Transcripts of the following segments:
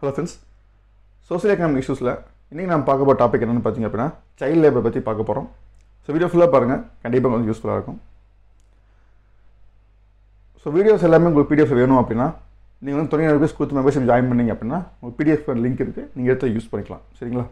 Hello friends social economic இஷ்யூஸில் இன்றைக்கி நம்ம பார்க்க போகிற டாபிக் என்னென்னு பார்த்தீங்க அப்படின்னா சைல்ட் லேபர் பற்றி பார்க்க போகிறோம் ஸோ வீடியோ ஃபுல்லாக பாருங்கள் கண்டிப்பாக கொஞ்சம் யூஸ்ஃபுல்லாக இருக்கும் ஸோ வீடியோஸ் எல்லாமே உங்களுக்கு பிடிஎஃப் வேணும் அப்படின்னா நீங்கள் வந்து தொண்ணூறு ருபீஸ் கொடுத்து மெம்பர்ஷிப் ஜாயின் பண்ணீங்க அப்படின்னா உங்களுக்கு பிடிஎஃப் லிங்க் இருக்குது நீங்கள் எடுத்து யூஸ் பண்ணிக்கலாம் சரிங்களா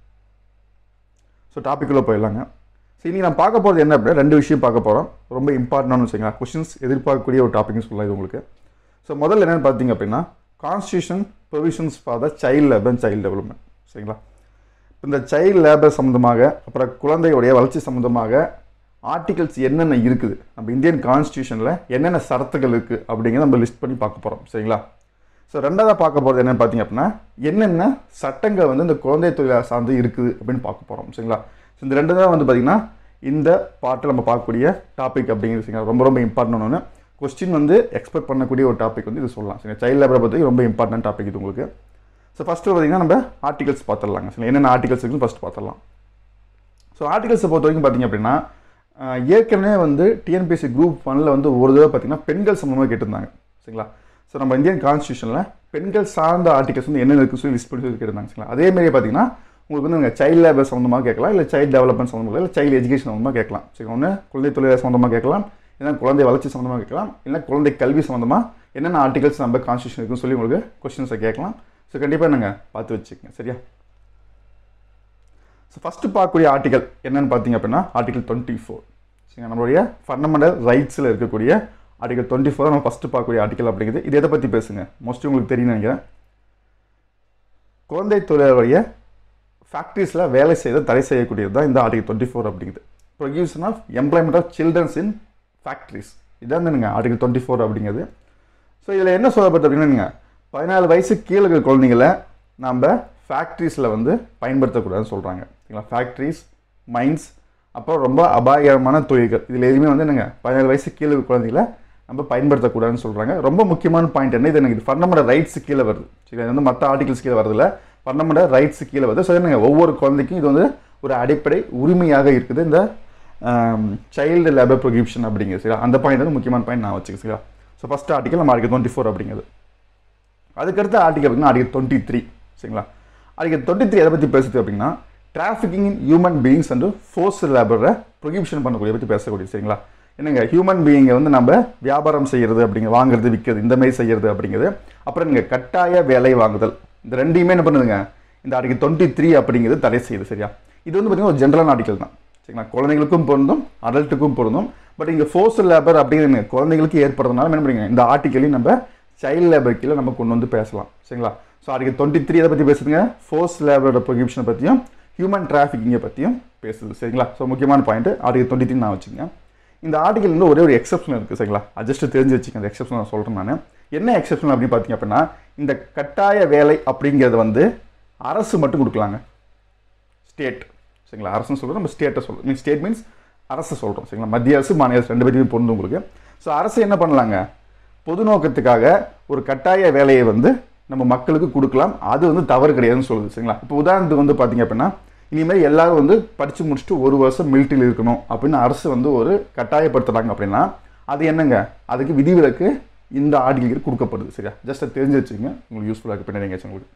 ஸோ டாப்பிக்குள்ளே போயிடலாங்க ஸோ இன்றைக்கி நான் பார்க்க போகிறது என்ன அப்படின்னா ரெண்டு விஷயம் பார்க்க போகிறோம் ரொம்ப இம்பார்ட்டன்ட்னு வச்சுங்களா கொஷின்ஸ் எதிர்பார்க்கக்கூடிய ஒரு டாபிக்னு சொல்லலாம் இது உங்களுக்கு ஸோ முதல்ல என்னென்னு பார்த்தீங்க அப்படின்னா constitution provisions for the child labour and child development சரிங்களா இப்போ இந்த சைல்ட் லேபர் சம்மந்தமாக அப்புறம் குழந்தையுடைய வளர்ச்சி சம்மந்தமாக ஆர்டிகல்ஸ் என்னென்ன இருக்குது நம்ம இந்தியன் கான்ஸ்டியூஷனில் என்னென்ன சரத்துகள் இருக்குது அப்படிங்கிறத நம்ம லிஸ்ட் பண்ணி பார்க்க போகிறோம் சரிங்களா ஸோ ரெண்டாவதாக பார்க்க போகிறது என்னென்னு பார்த்தீங்க அப்படின்னா என்னென்ன சட்டங்கள் வந்து இந்த குழந்தை தொழிலை சார்ந்து இருக்குது அப்படின்னு பார்க்க போகிறோம் சரிங்களா ஸோ இந்த ரெண்டு தான் வந்து பார்த்திங்கன்னா இந்த பாட்டில் நம்ம பார்க்கக்கூடிய டாபிக் அப்படிங்கிறது சரிங்களா ரொம்ப ரொம்ப இம்பார்ட்டன்ட் ஒன்று கொஸ்டின் வந்து எக்ஸ்பெக்ட் பண்ணக்கூடிய ஒரு டாபிக் வந்து இது சொல்லலாம் சரிங்க சைல்ட் லேபரை பற்றி ரொம்ப இம்பார்ட்டன்ட் டாபிக் இது உங்களுக்கு ஸோ ஃபஸ்ட்டு பார்த்தீங்கன்னா நம்ம ஆர்டிகல்ஸ் பார்த்துடலாங்க சரி என்னென்ன ஆர்டிகல்ஸ் இருக்குன்னு ஃபஸ்ட் பார்த்துடலாம் ஸோ ஆர்டிகல்ஸை பொறுத்த வரைக்கும் பார்த்தீங்க அப்படின்னா ஆஹ், ஏற்கனவே வந்து டிஎன்பிஎஸ்சி குரூப் ஒன்ல வந்து ஒரு தடவை பார்த்தீங்கன்னா பெண்கள் சம்மந்தமாக கேட்டிருந்தாங்க சரிங்களா ஸோ நம்ம இந்தியன் கான்ஸ்டியூஷனில் பெண்கள் சார்ந்த ஆர்டிகல்ஸ் வந்து என்னென்ன இருக்குன்னு சொல்லி லிஸ்ட் பண்ணி சொல்லி கேட்டிருந்தாங்க சரிங்களா அதே மாதிரி பார்த்தீங்கன்னா உங்களுக்கு வந்து நீங்கள் சைல்ட் லேபர் சம்மந்தமாக கேட்கலாம் இல்லை சைல்ட் டெவலப்மெண்ட் சம்மந்தமாக இல்லை சைல்டு எஜுகேஷன் சம்மந்தமாக கேட்கலாம் சரி ஒன்று குழந்தை தொழில் சம்மந்தமாக கேட்கலாம் இல்லைன்னா குழந்தை வளர்ச்சி சம்மந்தமாக கேட்கலாம் இல்லை குழந்தை கல்வி சம்மந்தமாக என்னென்ன ஆர்டிகல்ஸ் நம்ம கான்ஸ்டியூஷன் இருக்குன்னு சொல்லி உங்களுக்கு கொஸ்டின்ஸை கேட்கலாம் ஸோ கண்டிப்பாக நாங்கள் பார்த்து வச்சுக்கோங்க சரியா ஸோ ஃபஸ்ட்டு பார்க்கக்கூடிய ஆர்டிகல் என்னன்னு பார்த்தீங்க அப்படின்னா ஆர்டிகல் டுவெண்ட்டி ஃபோர் சரிங்க நம்மளுடைய ஃபண்டமெண்டல் ரைட்ஸில் இருக்கக்கூடிய ஆர்டிகல் டுவெண்ட்டி ஃபோர் நம்ம ஃபஸ்ட்டு பார்க்கக்கூடிய ஆர்டிகல் அப்படிங்கிறது இது எதை பற்றி பேசுங்க மோஸ்ட்லி உங்களுக்கு தெரியும் நினைக்கிறேன் குழந்தை தொழிலாளருடைய ஃபேக்ட்ரிஸில் வேலை செய்த தடை செய்யக்கூடியது தான் இந்த ஆர்டிகல் டுவெண்ட்டி ஃபோர் அப்படிங்குது production of employment of childrens in factories இதான் நீங்கள் ஆர்டிகல் டுவெண்ட்டி ஃபோர் அப்படிங்கிறது ஸோ இதில் என்ன சொல்லப்பட்டு அப்படின்னா நீங்கள் பதினாலு வயசு கீழே இருக்கிற குழந்தைங்கள நம்ம ஃபேக்ட்ரிஸில் வந்து பயன்படுத்தக்கூடாதுன்னு சொல்கிறாங்க சரிங்களா ஃபேக்ட்ரிஸ் மைன்ஸ் அப்புறம் ரொம்ப அபாயகரமான தொழில்கள் இதில் எதுவுமே வந்து என்னங்க பதினாலு வயசு கீழே இருக்கிற குழந்தைங்கள நம்ம பயன்படுத்தக்கூடாதுன்னு சொல்கிறாங்க ரொம்ப முக்கியமான பாயிண்ட் என்ன இது எனக்கு இது ஃபண்டமெண்டல் ரைட்ஸ் கீழே வருது சரி இது வந்து மற்ற ஆர்டிகல்ஸ் கீழே வருதுல்ல ஃபண்டமெண்டல் ரைட்ஸ் கீழே வருது ஸோ என்னங்க ஒவ்வொரு குழந்தைக்கும் இது வந்து ஒரு அடிப்படை உரிமையாக இருக்குது இந்த சைல்டு லேபர் ப்ரொகிப்ஷன் அப்படிங்கிறது சரியா அந்த பாயிண்ட் வந்து முக்கியமான பாயிண்ட் நான் வச்சுக்கேன் சரியா ஸோ ஃபஸ்ட் ஆர்டிகல் நம்ம ஆர்டிகல் டுவெண்ட்டி ஃபோர் அப்படிங்கிறது அதுக்கடுத்த ஆர்டிகல் அப்படின்னா ஆர்டிகல் டுவெண்ட்டி த்ரீ சரிங்களா ஆர்டிகல் டுவெண்ட்டி த்ரீ எதை பற்றி பேசுது அப்படின்னா trafficking in human beings and force லேபரை ப்ரொகிப்ஷன் பண்ணக்கூடிய பற்றி பேசக்கூடிய சரிங்களா என்னங்க ஹியூமன் பீயிங்கை வந்து நம்ம வியாபாரம் செய்கிறது அப்படிங்க வாங்குறது விற்கிறது இந்த மாதிரி செய்கிறது அப்படிங்கிறது அப்புறம் நீங்கள் கட்டாய வேலை வாங்குதல் இந்த ரெண்டையுமே என்ன பண்ணுதுங்க இந்த ஆர்டிகல் டுவெண்ட்டி த்ரீ அப்படிங்கிறது தடை செய்யுது சரியா இது வந்து பார்த்தீங்கன்னா ஒரு ஜென்ரல் ஆர்டிகல் தான் சரிங்களா குழந்தைகளுக்கும் பொருந்தும் அடல்ட்டுக்கும் பொருந்தும் பட் இங்கே ஃபோர்ஸ் லேபர் அப்படிங்கிறது குழந்தைகளுக்கு ஏற்படுறதுனால என்ன பண்ணுறீங்க இந்த ஆர்டிக்கலையும் நம்ம சைல்ட் லேபர் கீழே நம்ம கொண்டு வந்து பேசலாம் சரிங்களா ஸோ ஆர்டிகல் டுவெண்ட்டி த்ரீ எதை பற்றி பேசுதுங்க ஃபோர்ஸ் லேபரோட ப்ரொகிப்ஷனை பற்றியும் ஹியூமன் டிராஃபிக்கிங்கை பற்றியும் பேசுது சரிங்களா ஸோ முக்கியமான பாயிண்ட் ஆர்டிகல் டுவெண்ட்டி த்ரீ நான் வச்சுங்க இந்த ஆர்டிகல் வந்து ஒரே ஒரு எக்ஸப்ஷன் இருக்குது சரிங்களா அட்ஜஸ்ட் தெரிஞ்சு வச்சுங்க அந்த எக்ஸப்ஷன் நான் சொல்கிறேன் நான் என்ன எக்ஸப்ஷன் அப்படின்னு பார்த்தீங்க அப்படின்னா இந்த கட்டாய வேலை அப்படிங்கிறது வந்து அரசு மட்டும் கொடுக்கலாங்க ஸ்டேட் சரிங்களா அரசுன்னு சொல்கிறோம் நம்ம ஸ்டேட்டை சொல்கிறோம் மீன் ஸ்டேட் மீன்ஸ் அரசு சொல்கிறோம் சரிங்களா மத்திய அரசு மாநில அரசு ரெண்டு பேருமே பொருந்தும் உங்களுக்கு ஸோ அரசு என்ன பண்ணலாங்க பொது நோக்கத்துக்காக ஒரு கட்டாய வேலையை வந்து நம்ம மக்களுக்கு கொடுக்கலாம் அது வந்து தவறு கிடையாதுன்னு சொல்லுது சரிங்களா இப்போ உதாரணத்துக்கு வந்து பார்த்தீங்க அப்படின்னா இனிமேல் எல்லாரும் வந்து படித்து முடிச்சுட்டு ஒரு வருஷம் மிலிட்டரியில் இருக்கணும் அப்படின்னு அரசு வந்து ஒரு கட்டாயப்படுத்துகிறாங்க அப்படின்னா அது என்னங்க அதுக்கு விதிவிலக்கு இந்த ஆர்டிகளுக்கு கொடுக்கப்படுது சரியா ஜஸ்ட் தெரிஞ்சு வச்சுங்க உங்களுக்கு யூஸ்ஃபுல்லாக இருக்கு பின்னாடி எங்கேயாச்சும் உங்களுக்கு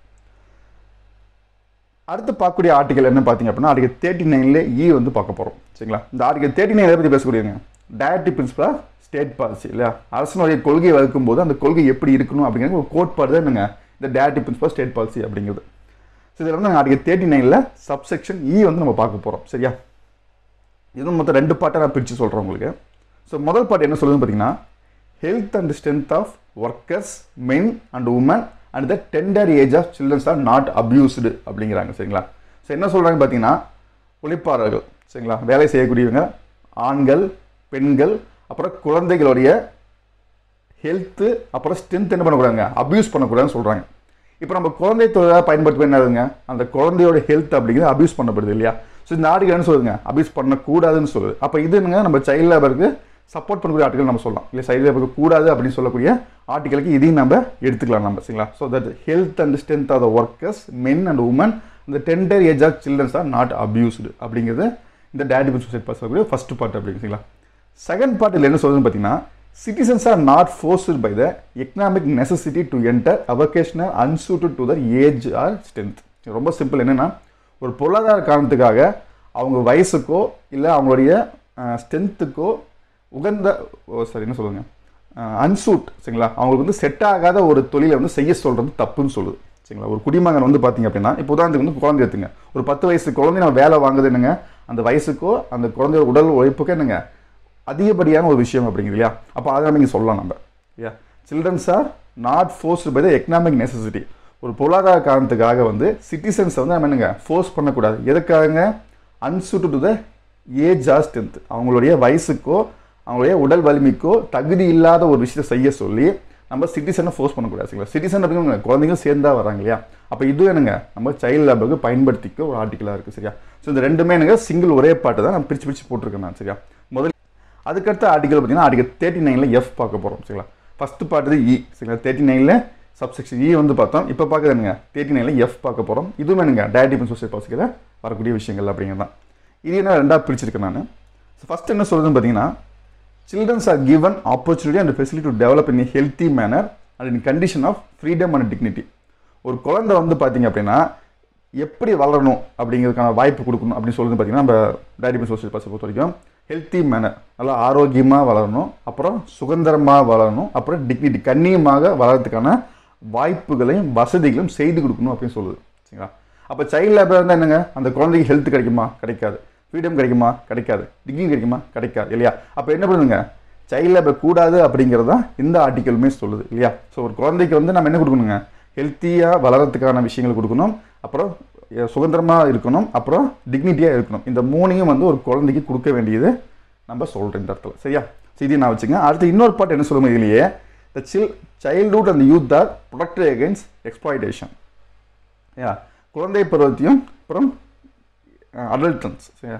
அடுத்து பார்க்கக்கூடிய ஆர்டிகல் என்ன பார்த்தீங்க அப்படின்னா ஆர்டிகல் தேர்ட்டி நைன்ல இ வந்து பார்க்க போகிறோம் சரிங்களா இந்த ஆர்டிகல் தேர்ட்டி நைன் பற்றி பேசக்கூடியங்க directive principle of state policy இல்லையா அரசனுடைய கொள்கையை வகுக்கும் போது அந்த கொள்கை எப்படி இருக்கணும் அப்படிங்கிறது ஒரு கோட்பாடு தான் என்னங்க இந்த டயரக்டிவ் பிரின்சிபல் ஸ்டேட் பாலிசி அப்படிங்கிறது ஸோ இதில் வந்து ஆர்டிகல் தேர்ட்டி நைனில் சப்செக்ஷன் இ வந்து நம்ம பார்க்க போகிறோம் சரியா இது மொத்தம் ரெண்டு பாட்டை நான் பிரித்து சொல்கிறேன் உங்களுக்கு ஸோ முதல் பாட்டு என்ன சொல்லுதுன்னு பார்த்தீங்கன்னா health and strength of workers men and women and the tender age of childrens are not abused அப்படிங்கிறாங்க சரிங்களா ஸோ என்ன சொல்கிறாங்க பார்த்தீங்கன்னா ஒளிப்பாளர்கள் சரிங்களா வேலை செய்யக்கூடியவங்க ஆண்கள் பெண்கள் அப்புறம் குழந்தைகளுடைய ஹெல்த்து அப்புறம் ஸ்ட்ரென்த் என்ன பண்ணக்கூடாதுங்க அப்யூஸ் பண்ணக்கூடாதுன்னு சொல்கிறாங்க இப்போ நம்ம குழந்தை தொழிலாக பயன்படுத்த என்னதுங்க அந்த குழந்தையோட ஹெல்த் அப்படிங்கிறது அப்யூஸ் பண்ணப்படுது இல்லையா ஸோ இந்த ஆர்டிகல் என்ன சொல்லுதுங்க அப்யூஸ் பண்ணக்கூடாதுன்னு சொல்லுது அப்போ இது என்னங்க நம்ம சைல்ட் லேபருக்கு சப்போர்ட் பண்ணக்கூடிய ஆர்டிகல் நம்ம சொல்லலாம் இல்லை சைல்ட் லேபருக்கு கூடாது அப்படின்னு சொல்லக்கூடிய ஆர்டிகளுக்கு இதையும் நம்ம எடுத்துக்கலாம் நம்ம சரிங்களா so that health and strength of the workers men and women இந்த tender age of childrens are not abused அப்படிங்கிறது இந்த டேடி பிரின்சிபல் செட் சொல்லக்கூடிய ஃபர்ஸ்ட் பார்ட் அப்படிங்க சரிங்களா செகண்ட் பார்ட் இதில் என்ன சொல்லுதுன்னு பார்த்தீங்கன்னா citizens are not forced by the economic necessity to enter avocational unsuited to their age or strength ரொம்ப சிம்பிள் என்னென்னா ஒரு பொருளாதார காரணத்துக்காக அவங்க வயசுக்கோ இல்லை அவங்களுடைய ஸ்ட்ரென்த்துக்கோ உகந்த சாரி என்ன சொல்லுங்க அன்சூட் சரிங்களா அவங்களுக்கு வந்து செட் ஆகாத ஒரு தொழிலை வந்து செய்ய சொல்கிறது தப்புன்னு சொல்லுது சரிங்களா ஒரு குடிமகன் வந்து பார்த்தீங்க அப்படின்னா இப்போ உதாரணத்துக்கு வந்து குழந்தை எடுத்துங்க ஒரு பத்து வயசு குழந்தை நம்ம வேலை வாங்குது என்னங்க அந்த வயசுக்கோ அந்த குழந்தையோட உடல் உழைப்புக்கோ என்னங்க அதிகப்படியான ஒரு விஷயம் அப்படிங்கிறது இல்லையா அப்போ அதை நீங்கள் சொல்லலாம் நம்ம இல்லையா childrens are not forced by the economic necessity ஒரு பொருளாதார காரணத்துக்காக வந்து சிட்டிசன்ஸை வந்து நம்ம என்னங்க ஃபோர்ஸ் பண்ணக்கூடாது எதுக்காகங்க unsuited to the age or strength அவங்களுடைய வயசுக்கோ அவங்களுடைய உடல் வலிமைக்கோ தகுதி இல்லாத ஒரு விஷயத்தை செய்ய சொல்லி நம்ம சிட்டிசனை ஃபோர்ஸ் பண்ணக்கூடாது சரிங்களா சிட்டிசன் அப்படிங்கிற குழந்தைங்க சேர்ந்தா வராங்க இல்லையா அப்போ இது என்னங்க நம்ம சைல்டு லேபுக்கு பயன்படுத்திக்க ஒரு ஆர்டிக்கலாக இருக்குது சரியா ஸோ இந்த ரெண்டுமே எனக்கு சிங்கிள் ஒரே பாட்டு தான் நான் பிரித்து பிரித்து போட்டிருக்கேன் நான் சரியா முதல் அதுக்கடுத்த ஆர்டிக்கல் பார்த்தீங்கன்னா ஆர்டிகல் தேர்ட்டி நைனில் எஃப் பார்க்க போகிறோம் சரிங்களா ஃபஸ்ட்டு பார்ட்டு இ சரிங்களா தேர்ட்டி நைனில் சப்செக்ஷன் இ வந்து பார்த்தோம் இப்போ பார்க்குறது என்னங்க தேர்ட்டி நைனில் எஃப் பார்க்க போகிறோம் இதுவும் என்னங்க டயட்டிபன் சோசியல் பாசிக்கிற வரக்கூடிய விஷயங்கள் அப்படிங்கிறது தான் இது என்ன ரெண்டாக பிரிச்சிருக்கேன் நான் ஸோ ஃபஸ்ட் என்ன சொல்லுதுன்னு பார்த்தீங்கன்னா childrens are given opportunity and facility to develop in healthy manner and in condition of freedom and dignity ஒரு குழந்தை வந்து பார்த்தீங்க அப்படின்னா எப்படி வளரணும் அப்படிங்கிறதுக்கான வாய்ப்பு கொடுக்கணும் அப்படின்னு சொல்லுறது பார்த்தீங்கன்னா நம்ம டயட்டிபன் சோசியல் பாஸை பொறுத்த வரைக்கும் ஹெல்த்தி மேனர் நல்லா ஆரோக்கியமாக வளரணும் அப்புறம் சுதந்திரமாக வளரணும் அப்புறம் டிக்னிட்டி கண்ணியமாக வளர்கிறதுக்கான வாய்ப்புகளையும் வசதிகளையும் செய்து கொடுக்கணும் அப்படின்னு சொல்லுது சரிங்களா அப்போ சைல்டு லேபர் இருந்தால் என்னங்க அந்த குழந்தைக்கு ஹெல்த் கிடைக்குமா கிடைக்காது ஃப்ரீடம் கிடைக்குமா கிடைக்காது டிகிரி கிடைக்குமா கிடைக்காது இல்லையா அப்போ என்ன பண்ணுங்க சைல்டு லேபர் கூடாது அப்படிங்கிறது தான் இந்த ஆர்டிக்கலுமே சொல்லுது இல்லையா ஸோ ஒரு குழந்தைக்கு வந்து நம்ம என்ன கொடுக்கணுங்க ஹெல்த்தியாக வளரத்துக்கான விஷயங்கள் கொடுக்கணும் அப்புறம் சுதந்திரமாக இருக்கணும் அப்புறம் டிக்னிட்டியாக இருக்கணும் இந்த மூணையும் வந்து ஒரு குழந்தைக்கு கொடுக்க வேண்டியது நம்ம சொல்கிறோம் இந்த இடத்துல சரியா செய்தி நான் வச்சுங்க அடுத்து இன்னொரு பாட்டு என்ன சொல்லுவோம் இதுலேயே த சில் childhood and youth are protected against exploitation யா குழந்தை பருவத்தையும் அப்புறம் அடல்டன்ஸ் சரியா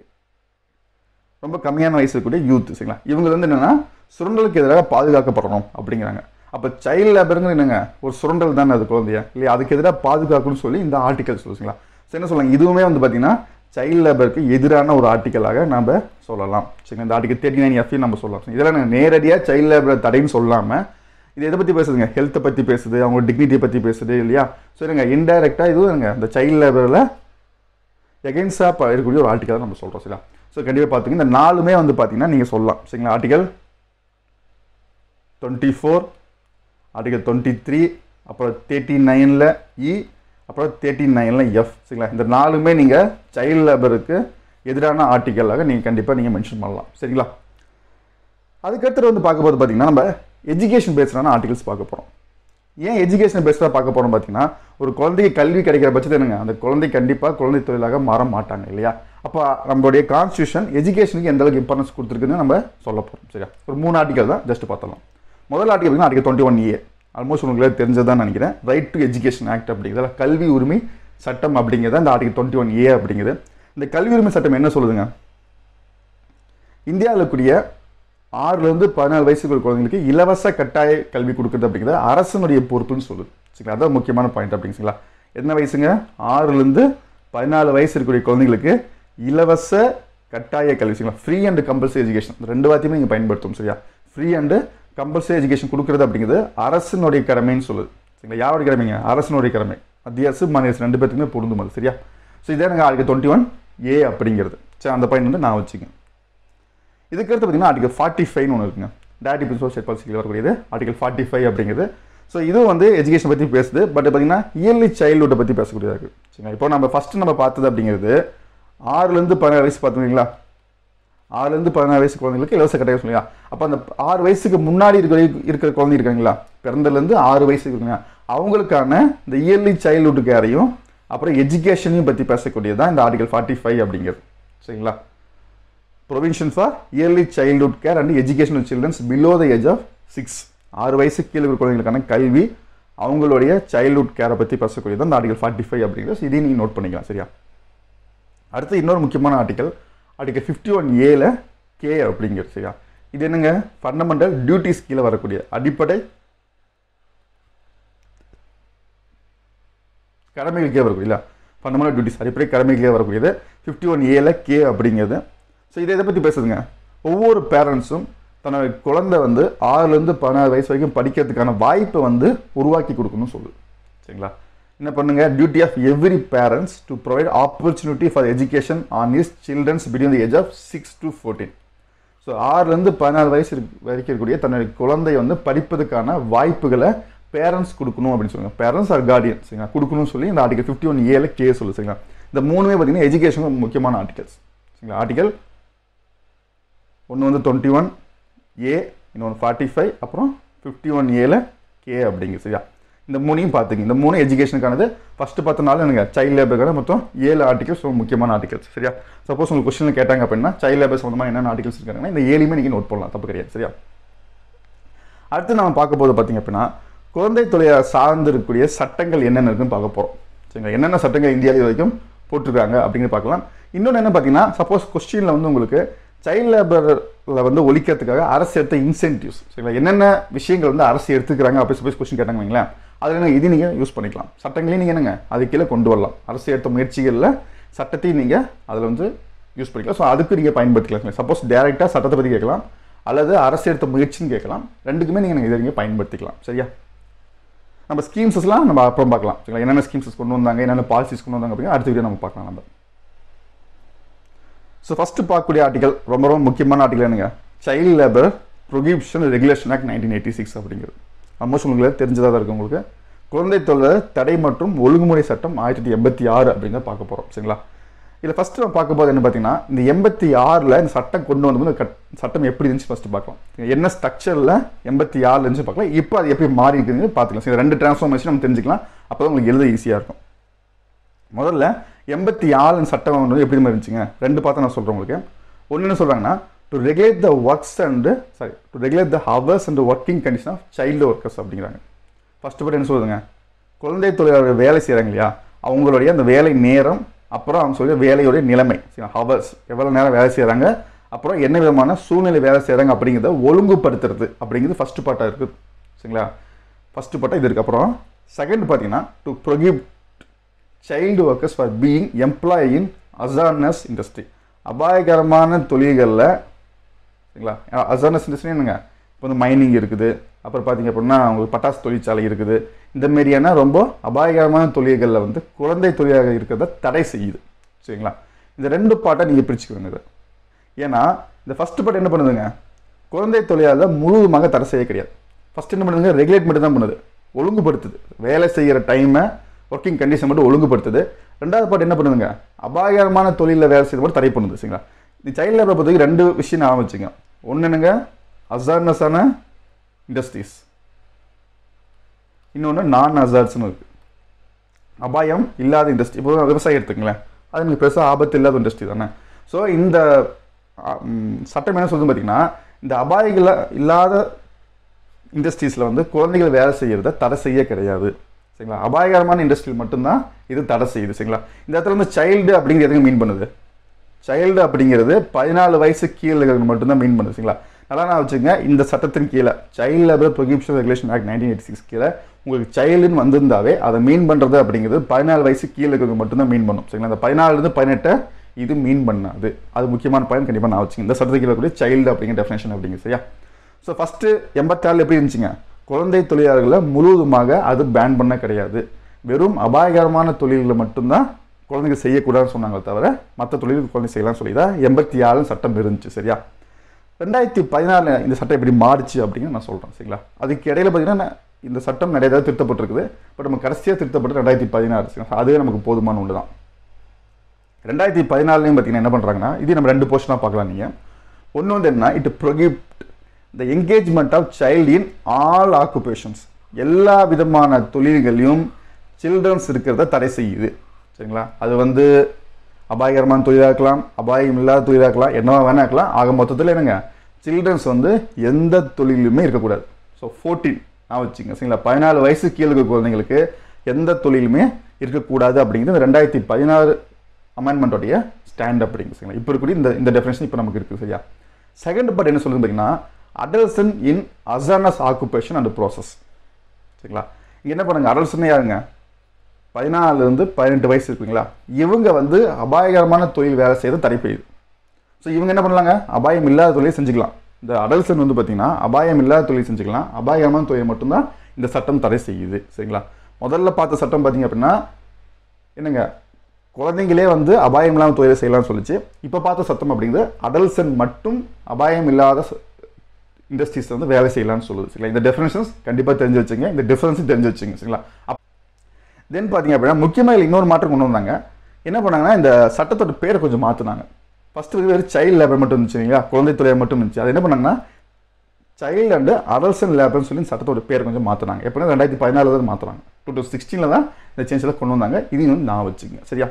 ரொம்ப கம்மியான வயசு இருக்கக்கூடிய யூத் சரிங்களா இவங்க வந்து என்னென்னா சுரண்டலுக்கு எதிராக பாதுகாக்கப்படணும் அப்படிங்கிறாங்க அப்போ சைல்டு லேபருங்க என்னங்க ஒரு சுரண்டல் தானே அது குழந்தைய இல்லையா அதுக்கு எதிராக பாதுகாக்கணும்னு சொல்லி இந்த ஆர்டிக்கல் சொல்லுங்களா சரி என்ன சொல்லுங்க இதுவுமே வந்து பார்த்தீங்கன்னா சைல்டு லேபருக்கு எதிரான ஒரு ஆர்டிக்கலாக நம்ம சொல்லலாம் சரிங்களா இந்த ஆர்டிக்கல் தேர்ட்டி நைன் எஃப்ஐ நம்ம சொல்லலாம் இதெல்லாம் நாங்கள் நேரடியாக சைல்டு லேபர் தடைன்னு சொல்லாமல் இது எதை பற்றி பேசுதுங்க ஹெல்த்தை பற்றி பேசுது அவங்க டிக்னிட்டியை பற்றி பேசுது இல்லையா சரிங்க இன்டைரக்டாக இதுவும் இருங்க இந்த சைல்டு லேபரில் எகென்ஸ்டாக இருக்கக்கூடிய ஒரு ஆர்டிக்கல் நம்ம சொல்கிறோம் சரிங்களா ஸோ கண்டிப்பாக பார்த்துங்க இந்த நாலுமே வந்து பார்த்தீங்கன்னா நீங்கள் சொல்லலாம் சரிங்களா article twenty four article twenty three அப்புறம் தேர்ட்டி நைனில் இ அப்புறம் தேர்ட்டி நைனில் எஃப் சரிங்களா இந்த நாலுமே நீங்கள் சைல்டு லேபருக்கு எதிரான ஆர்டிக்கலாக நீங்கள் கண்டிப்பாக நீங்கள் மென்ஷன் பண்ணலாம் சரிங்களா அதுக்கடுத்து வந்து பார்க்க போது பார்த்தீங்கன்னா நம்ம எஜுகேஷன் பேஸ்டான ஆர்டிகல்ஸ் பார்க்க போகிறோம் ஏன் எஜுகேஷன் பேஸ்டாக பார்க்க போகிறோம் பார்த்தீங்கன்னா ஒரு குழந்தைக்கு கல்வி கிடைக்கிற பட்சத்தில் என்னங்க அந்த குழந்தை கண்டிப்பாக குழந்தை தொழிலாக மாற மாட்டாங்க இல்லையா அப்போ நம்மளுடைய கான்ஸ்டியூஷன் எஜுகேஷனுக்கு எந்த அளவுக்கு இம்பார்ட்டன்ஸ் கொடுத்துருக்குன்னு நம்ம சொல்ல போகிறோம் சரியா ஒரு மூணு ஆர்டிகல் தான் ஜஸ்ட் பார்த்தலாம் முதல் ஆர்டிகல் பார்த்தீங்கன்னா article twenty one A almost உங்களுக்கு தெரிஞ்சதான் நினைக்கிறேன் ரைட் டு எஜுகேஷன் ஆக்ட் அப்படிங்கிறத கல்வி உரிமை சட்டம் அப்படிங்கிறத இந்த ஆர்டிகல் டுவெண்ட்டி ஒன் ஏ அப்படிங்கிறது இந்த கல்வி உரிமை சட்டம் என்ன சொல்லுதுங்க இந்தியாவில் இருக்கக்கூடிய ஆறுலேருந்து பதினாலு வயசுக்கு குழந்தைங்களுக்கு இலவச கட்டாய கல்வி கொடுக்குறது அப்படிங்கிறது அரசனுடைய பொறுப்புன்னு சொல்லுது சரிங்களா அதான் முக்கியமான பாயிண்ட் அப்படிங்களா என்ன வயசுங்க ஆறுலேருந்து பதினாலு வயசு இருக்கக்கூடிய குழந்தைங்களுக்கு இலவச கட்டாய கல்வி சரிங்களா ஃப்ரீ அண்ட் கம்பல்சரி எஜுகேஷன் ரெண்டு வார்த்தையுமே நீங்கள் பயன்படுத்தும் சரியா ஃப்ரீ அண்டு கம்பல்சரி எஜுகேஷன் கொடுக்குறது அப்படிங்கிறது அரசனுடைய கடமைன்னு சொல்லுது சரிங்களா யாருடைய கடமைங்க அரசனுடைய கடமை மத்திய அரசு மாநில அரசு ரெண்டு பேத்துக்குமே பொருந்தும் அது சரியா ஸோ இதே எனக்கு ஆர்டிகல் டுவெண்ட்டி ஒன் ஏ அப்படிங்கிறது சரி அந்த பாயிண்ட் வந்து நான் வச்சுக்கேன் இதுக்கடுத்து பார்த்தீங்கன்னா ஆர்டிகல் ஃபார்ட்டி ஃபைவ்னு ஒன்று இருக்குங்க டேட்டி சோஷியல் பாலிசியில் வரக்கூடியது ஆர்டிகல் ஃபார்ட்டி ஃபைவ் அப்படிங்கிறது ஸோ இதுவும் வந்து எஜுகேஷன் பற்றி பேசுது பட் பார்த்தீங்கன்னா இயர்லி சைல்டுஹுட்டை பற்றி பேசக்கூடியதாக இருக்குது சரிங்களா இப்போ நம்ம ஃபஸ்ட்டு நம்ம பார்த்தது அப்படிங்கிறது ஆறுலேருந்து பதினாறு வயசு பார்த்துங்களா ஆறுலேருந்து பதினாறு வயசு குழந்தைங்களுக்கு இலவச கட்டாயம் சொல்லியா அப்போ அந்த ஆறு வயசுக்கு முன்னாடி இருக்கிற இருக்கிற குழந்தை இருக்காங்களா பிறந்ததுலேருந்து ஆறு வயசு இருக்குங்க அவங்களுக்கான இந்த இயர்லி சைல்டுஹுட் கேரையும் அப்புறம் எஜுகேஷனையும் பற்றி பேசக்கூடியது தான் இந்த ஆர்டிகல் ஃபார்ட்டி ஃபைவ் அப்படிங்கிறது சரிங்களா provision for early childhood care and educational childrens below the age of six ஆறு வயசு கீழே இருக்கிற குழந்தைங்களுக்கான கல்வி அவங்களுடைய சைல்டுஹுட் கேரை பற்றி பேசக்கூடியது அந்த ஆர்டிகல் ஃபார்ட்டி ஃபைவ் அப்படிங்கிறது இதையும் நீங்கள் நோட் பண்ணிக்கலாம் சரியா அடுத்து இன்னொரு முக்கியமான ஆர்டிகல் ஆர்டிகல் ஃபிஃப்டி ஒன் ஏல கே அப்படிங்கிறது சரியா இது என்னங்க ஃபண்டமெண்டல் டியூட்டிஸ் கீழே வரக்கூடிய அடிப்படை கடமைகளுக்கே வரக்கூடிய இல்லை ஃபண்டமெண்டல் டியூட்டிஸ் அடிப்படை கடமைகளே வரக்கூடியது ஃபிஃப்டி ஒன் ஏல கே அப்படிங்கிறது ஸோ இதை எதை பற்றி பேசுதுங்க ஒவ்வொரு பேரண்ட்ஸும் தன்னோட குழந்தை வந்து ஆறுலேருந்து பதினாறு வயசு வரைக்கும் படிக்கிறதுக்கான வாய்ப்பை வந்து உருவாக்கி கொடுக்கணும்னு சொல்லுது சரிங்களா என்ன பண்ணுங்க duty of every parents to provide opportunity for education on is childrens between the age of six to fourteen so ஆறுலேருந்து பதினாறு வயசு இருக்கு- வரைக்கும் இருக்கக்கூடிய தன்னுடைய குழந்தை வந்து படிப்பதற்கான வாய்ப்புகளை பேரண்ட்ஸ் கொடுக்கணும் அப்படின்னு சொல்லுங்க பேரண்ட்ஸ் ஆர் கார்டியன் சரிங்களா கொடுக்கணும்னு சொல்லி இந்த ஆர்டிகல் ஃபிஃப்டி ஒன் ஏல கே சொல்லு சரிங்களா இந்த மூணுமே பார்த்தீங்கன்னா எஜுகேஷன் முக்கியமான ஆர்டிகல்ஸ் சரிங்களா ஆர்டிகல் ஒன்று வந்து டுவெண்ட்டி ஒன் ஏ இன்னொன்று ஃபார்ட்டி ஃபைவ் அப்புறம் ஃபிஃப்டி ஒன் ஏல கே அப்படிங்க சரியா இந்த மூணையும் பார்த்துங்க இந்த மூணு எஜுகேஷனுக்கானது ஃபஸ்ட்டு பார்த்தனால எனக்கு சைல்ட் லேபருக்கான மொத்தம் ஏழு ஆர்டிகல்ஸ் ரொம்ப முக்கியமான ஆர்டிகல்ஸ் சரியா சப்போஸ் உங்களுக்கு கொஸ்டின் கேட்டாங்க அப்படின்னா சைல்ட் லேபர் சம்மந்தமாக என்னென்ன ஆர்டிகல்ஸ் இருக்காங்கன்னா இந்த ஏழையுமே நீங்கள் நோட் பண்ணலாம் தப்பு கிடையாது சரியா அடுத்து நம்ம பார்க்க போது பார்த்தீங்க அப்படின்னா குழந்தை தொழிலை சார்ந்து இருக்கக்கூடிய சட்டங்கள் என்னென்ன இருக்குன்னு பார்க்க போகிறோம் சரிங்களா என்னென்ன சட்டங்கள் இந்தியாவில் இது வரைக்கும் போட்டிருக்காங்க அப்படிங்கிறது பார்க்கலாம் இன்னொன்று என்ன பார்த்தீங்கன்னா சப்போஸ் கொஸ்டினில் வந்து உங்களுக்கு சைல்ட் லேபரில் வந்து ஒழிக்கிறதுக்காக அரசு எடுத்த இன்சென்டிவ்ஸ் சரிங்களா என்னென்ன விஷயங்கள் வந்து அரசு எடுத்துக்கிறாங்க அப்படி சப்போஸ் கொஸ்டின் கேட்டாங்க வைங்களேன் அதில் என்ன இது நீங்கள் யூஸ் பண்ணிக்கலாம் சட்டங்களையும் நீங்கள் என்னங்க அது கீழே கொண்டு வரலாம் அரசு எடுத்த முயற்சிகளில் சட்டத்தையும் நீங்கள் அதில் வந்து யூஸ் பண்ணிக்கலாம் ஸோ அதுக்கு நீங்கள் பயன்படுத்திக்கலாம் சப்போஸ் டேரெக்டாக சட்டத்தை பற்றி கேட்கலாம் அல்லது அரசு எடுத்த முயற்சின்னு கேட்கலாம் ரெண்டுக்குமே நீங்கள் இதை நீங்கள் பயன்படுத்திக்கலாம் சரியா நம்ம ஸ்கீம்ஸஸ்லாம் நம்ம அப்புறம் பார்க்கலாம் சரிங்களா என்னென்ன ஸ்கீம்ஸஸ் கொண்டு வந்தாங்க என்னென்ன பாலிசிஸ் கொண்டு வந்தாங்க அப்படிங்க அடுத்த வீடியோ நம்ம பார்க்கலாம் நம்ம ஸோ ஃபஸ்ட்டு பார்க்கக்கூடிய ஆர்டிகல் ரொம்ப ரொம்ப முக்கியமான ஆர்டிகல் என்னங்க child labour prohibition regulation act nineteen eighty six அப்படிங்கிறது ஆல்மோஸ்ட் உங்களுக்கு தெரிஞ்சதாக தான் இருக்கும் உங்களுக்கு குழந்தை தொழில் தடை மற்றும் ஒழுங்குமுறை சட்டம் ஆயிரத்தி தொள்ளாயிரத்தி எண்பத்தி ஆறு அப்படிங்கிறத பார்க்க போகிறோம் சரிங்களா இதில் ஃபஸ்ட்டு நம்ம பார்க்க போது என்ன பார்த்தீங்கன்னா இந்த எண்பத்தி ஆறில் இந்த சட்டம் கொண்டு வந்தபோது கட் சட்டம் எப்படி இருந்துச்சு ஃபஸ்ட்டு பார்க்கலாம் என்ன ஸ்ட்ரக்சரில் எண்பத்தி ஆறில் இருந்துச்சு பார்க்கலாம் இப்போ அது எப்படி மாறி இருக்குதுன்னு பார்த்துக்கலாம் சரி ரெண்டு டிரான்ஸ்ஃபார்மேஷன் நம்ம தெரிஞ்சுக்கலாம் அப்போ தான் உங்களுக்கு எழுத ஈஸியாக இருக்கும் முதல்ல எண்பத்தி ஆறு சட்டம் வந்து எப்படி மாதிரி இருந்துச்சுங்க ரெண்டு பார்த்தா நான் சொல்கிறேன் உங்களுக்கு ஒன்று என்ன சொல்கிறாங்கன்னா to regulate the works and sorry to regulate the hours and working condition of child workers அப்படிங்கிறாங்க ஃபஸ்ட்டு பட் என்ன சொல்லுதுங்க குழந்தை தொழிலாளர்கள் வேலை செய்கிறாங்க இல்லையா அவங்களுடைய அந்த வேலை நேரம் அப்புறம் அவங்க சொல்லி வேலையுடைய நிலைமை ஹவர்ஸ் எவ்வளோ நேரம் வேலை செய்கிறாங்க அப்புறம் என்ன விதமான சூழ்நிலை வேலை செய்கிறாங்க அப்படிங்கிறத ஒழுங்குபடுத்துறது அப்படிங்கிறது ஃபஸ்ட்டு பார்ட்டாக இருக்குது சரிங்களா ஃபஸ்ட்டு பார்ட்டாக இது இருக்குது அப்புறம் செகண்ட் பார்த்தீங்கன்னா to prohibit child workers for being employee in hazardous industry அபாயகரமான தொழில்களில் சரிங்களா அசார்னஸ் இண்டஸ்ட்ரி என்னங்க இப்போ வந்து மைனிங் இருக்குது அப்புறம் பார்த்தீங்க அப்படின்னா உங்களுக்கு பட்டாசு தொழிற்சாலை இருக்குது இந்த மாதிரியான ரொம்ப அபாயகரமான தொழில்களில் வந்து குழந்தை தொழிலாக இருக்கிறத தடை செய்யுது சரிங்களா இந்த ரெண்டு பாட்டை நீங்கள் பிரிச்சுக்கோங்க இதை ஏன்னா இந்த ஃபஸ்ட்டு பாட்டு என்ன பண்ணுதுங்க குழந்தை தொழிலாளர் முழுவதுமாக தடை செய்ய கிடையாது ஃபஸ்ட் என்ன பண்ணுதுங்க ரெகுலேட் மட்டும் தான் பண்ணுது ஒழுங்குபடுத்துது வேலை செய்கிற டைமை ஒர்க்கிங் கண்டிஷன் மட்டும் ஒழுங்குபடுத்துது ரெண்டாவது பாட்டு என்ன பண்ணுதுங்க அபாயகரமான தொழிலில் வேலை செய்யறது மட்டும் தடை பண்ணுது சரிங்களா இந்த சைல்ட் லேபரை பொறுத்தவரைக்கும் ரெண்டு விஷயம் நான் வச்சுங்க ஒன்று என்னங்க அசார்னஸான இண்டஸ்ட்ரீஸ் இன்னொன்று நான் அசார்ட்ஸ்னு இருக்குது அபாயம் இல்லாத இண்டஸ்ட்ரி இப்போ விவசாயம் எடுத்துங்களேன் அது எனக்கு பெருசாக ஆபத்து இல்லாத இண்டஸ்ட்ரி தானே ஸோ இந்த ஆ, ம், சட்டம் என்ன சொல்லுது பார்த்தீங்கன்னா இந்த அபாயங்கள இல்லாத இண்டஸ்ட்ரீஸில் வந்து குழந்தைகள் வேலை செய்கிறத தடை செய்ய கிடையாது சரிங்களா அபாயகரமான இண்டஸ்ட்ரியில் மட்டும்தான் இது தடை செய்யுது சரிங்களா இந்த இடத்துல வந்து சைல்டு அப்படிங்கிறது எதுக்கு மீன் பண்ணுது சைல்டு அப்படிங்கிறது பதினாலு வயசு கீழே இருக்கிறது மட்டும்தான் மீன் பண்ணுது சரிங்களா நல்லா நான் வச்சுங்க இந்த சட்டத்தின் கீழே child labour prohibition regulation act nineteen eighty six கீழே உங்களுக்கு சைல்டுன்னு வந்திருந்தாவே அதை மீன் பண்ணுறது அப்படிங்கிறது பதினாலு வயசு கீழே இருக்கிறது மட்டும்தான் மீன் பண்ணும் சரிங்களா அந்த பதினாலுலேருந்து பதினெட்டை இது மீன் பண்ணாது அது முக்கியமான பயன் கண்டிப்பாக நான் வச்சுங்க இந்த சட்டத்துக்கு கீழே கூடிய சைல்டு அப்படிங்கிற டெஃபினேஷன் அப்படிங்க சரியா ஸோ ஃபஸ்ட்டு எண்பத்தாறில் எப்படி இருந்துச்சுங்க குழந்தை தொழிலாளர்களை முழுவதுமாக அது பேன் பண்ண கிடையாது வெறும் அபாயகரமான தொழில்களை மட்டும்தான் குழந்தைங்க செய்யக்கூடாதுன்னு சொன்னாங்க தவிர மற்ற தொழிலுக்கு குழந்தை செய்யலாம்னு சொல்லி தான் எண்பத்தி ஆறு சட்டம் இருந்துச்சு சரியா ரெண்டாயிரத்தி பதினாலு இந்த சட்டம் எப்படி மாறுச்சு அப்படின்னு நான் சொல்கிறேன் சரிங்களா அதுக்கு இடையில பார்த்தீங்கன்னா நான் இந்த சட்டம் நிறைய தடவை திருத்தப்பட்டிருக்குது பட் நம்ம கடைசியாக திருத்தப்பட்டு ரெண்டாயிரத்தி பதினாறு சரிங்களா அதுவே நமக்கு போதுமான ஒன்று தான் ரெண்டாயிரத்தி பதினாலுலையும் பார்த்தீங்கன்னா என்ன பண்ணுறாங்கன்னா இது நம்ம ரெண்டு போர்ஷனாக பார்க்கலாம் நீங்கள் ஒன்று வந்து என்ன it prohibit the engagement of child in all occupations எல்லா விதமான தொழில்களையும் சில்ட்ரன்ஸ் இருக்கிறத தடை செய்யுது சரிங்களா அது வந்து அபாயகரமான தொழிலாக இருக்கலாம் அபாயம் இல்லாத தொழிலாக இருக்கலாம் என்னவா வேணா இருக்கலாம் ஆக மொத்தத்தில் என்னங்க சில்ட்ரன்ஸ் வந்து எந்த தொழிலுமே இருக்கக்கூடாது ஸோ ஃபோர்டீன் நான் வச்சுங்க சரிங்களா பதினாலு வயசு கீழே இருக்க குழந்தைங்களுக்கு எந்த தொழிலுமே இருக்கக்கூடாது அப்படிங்கிறது ரெண்டாயிரத்தி பதினாறு அமெண்ட்மெண்ட்டோடைய ஸ்டாண்ட் அப்படிங்க சரிங்களா இப்போ இருக்கக்கூடிய இந்த இந்த டெஃபினேஷன் இப்போ நமக்கு இருக்குது சரியா செகண்ட் பார்ட் என்ன சொல்லுது பார்த்தீங்கன்னா adolescent in hazardous occupation and process சரிங்களா இங்கே என்ன பண்ணுங்க அடல்சன் யாருங்க பதினாலுலேருந்து பதினெட்டு வயசு இருக்குங்களா இவங்க வந்து அபாயகரமான தொழில் வேலை செய்யறது தடை பெய்யுது ஸோ இவங்க என்ன பண்ணலாங்க அபாயம் இல்லாத தொழிலை செஞ்சுக்கலாம் இந்த அடல்சன் வந்து பார்த்தீங்கன்னா அபாயம் இல்லாத தொழில் செஞ்சுக்கலாம் அபாயமான தொழில் மட்டும்தான் இந்த சட்டம் தடை செய்யுது சரிங்களா முதல்ல பார்த்த சட்டம் பார்த்தீங்க அப்படின்னா என்னங்க குழந்தைங்களே வந்து அபாயம் இல்லாமல் தொழிலை செய்யலாம்னு சொல்லிச்சு இப்போ பார்த்த சட்டம் அப்படிங்கிறது அடல்சன் மட்டும் அபாயம் இல்லாத இண்டஸ்ட்ரீஸ் வந்து வேலை செய்யலாம்னு சொல்லுது சரிங்களா இந்த டெஃபினேஷன்ஸ் கண்டிப்பாக தெரிஞ்சு வச்சுங்க இந்த டிஃபரன்ஸும் தெரிஞ்சு வச்சுங்க சரிங்களா தென் பார்த்தீங்க அப்படின்னா முக்கியமாக இதில் இன்னொரு மாற்றம் கொண்டு வந்தாங்க என்ன பண்ணாங்கன்னா இந்த சட்டத்தோட பேரை கொஞ்சம் மாற்றினாங்க ஃபர்ஸ்ட் வந்து வெறும் சைல்டு லேபர் மட்டும் இருந்துச்சு இல்லைங்களா குழந்தை தொழில் மட்டும் இருந்துச்சு அது என்ன பண்ணாங்கன்னா சைல்டு அண்ட் அதர்சன் லேபர்னு சொல்லி இந்த சட்டத்தோட பேர் கொஞ்சம் மாற்றினாங்க எப்படின்னா ரெண்டாயிரத்தி பதினாலு தான் மாற்றுறாங்க டூ தௌசண்ட் சிக்ஸ்டீனில் தான் இந்த சேஞ்ச் எல்லாம் கொண்டு வந்தாங்க இதையும் வந்து நான் வச்சுங்க சரியா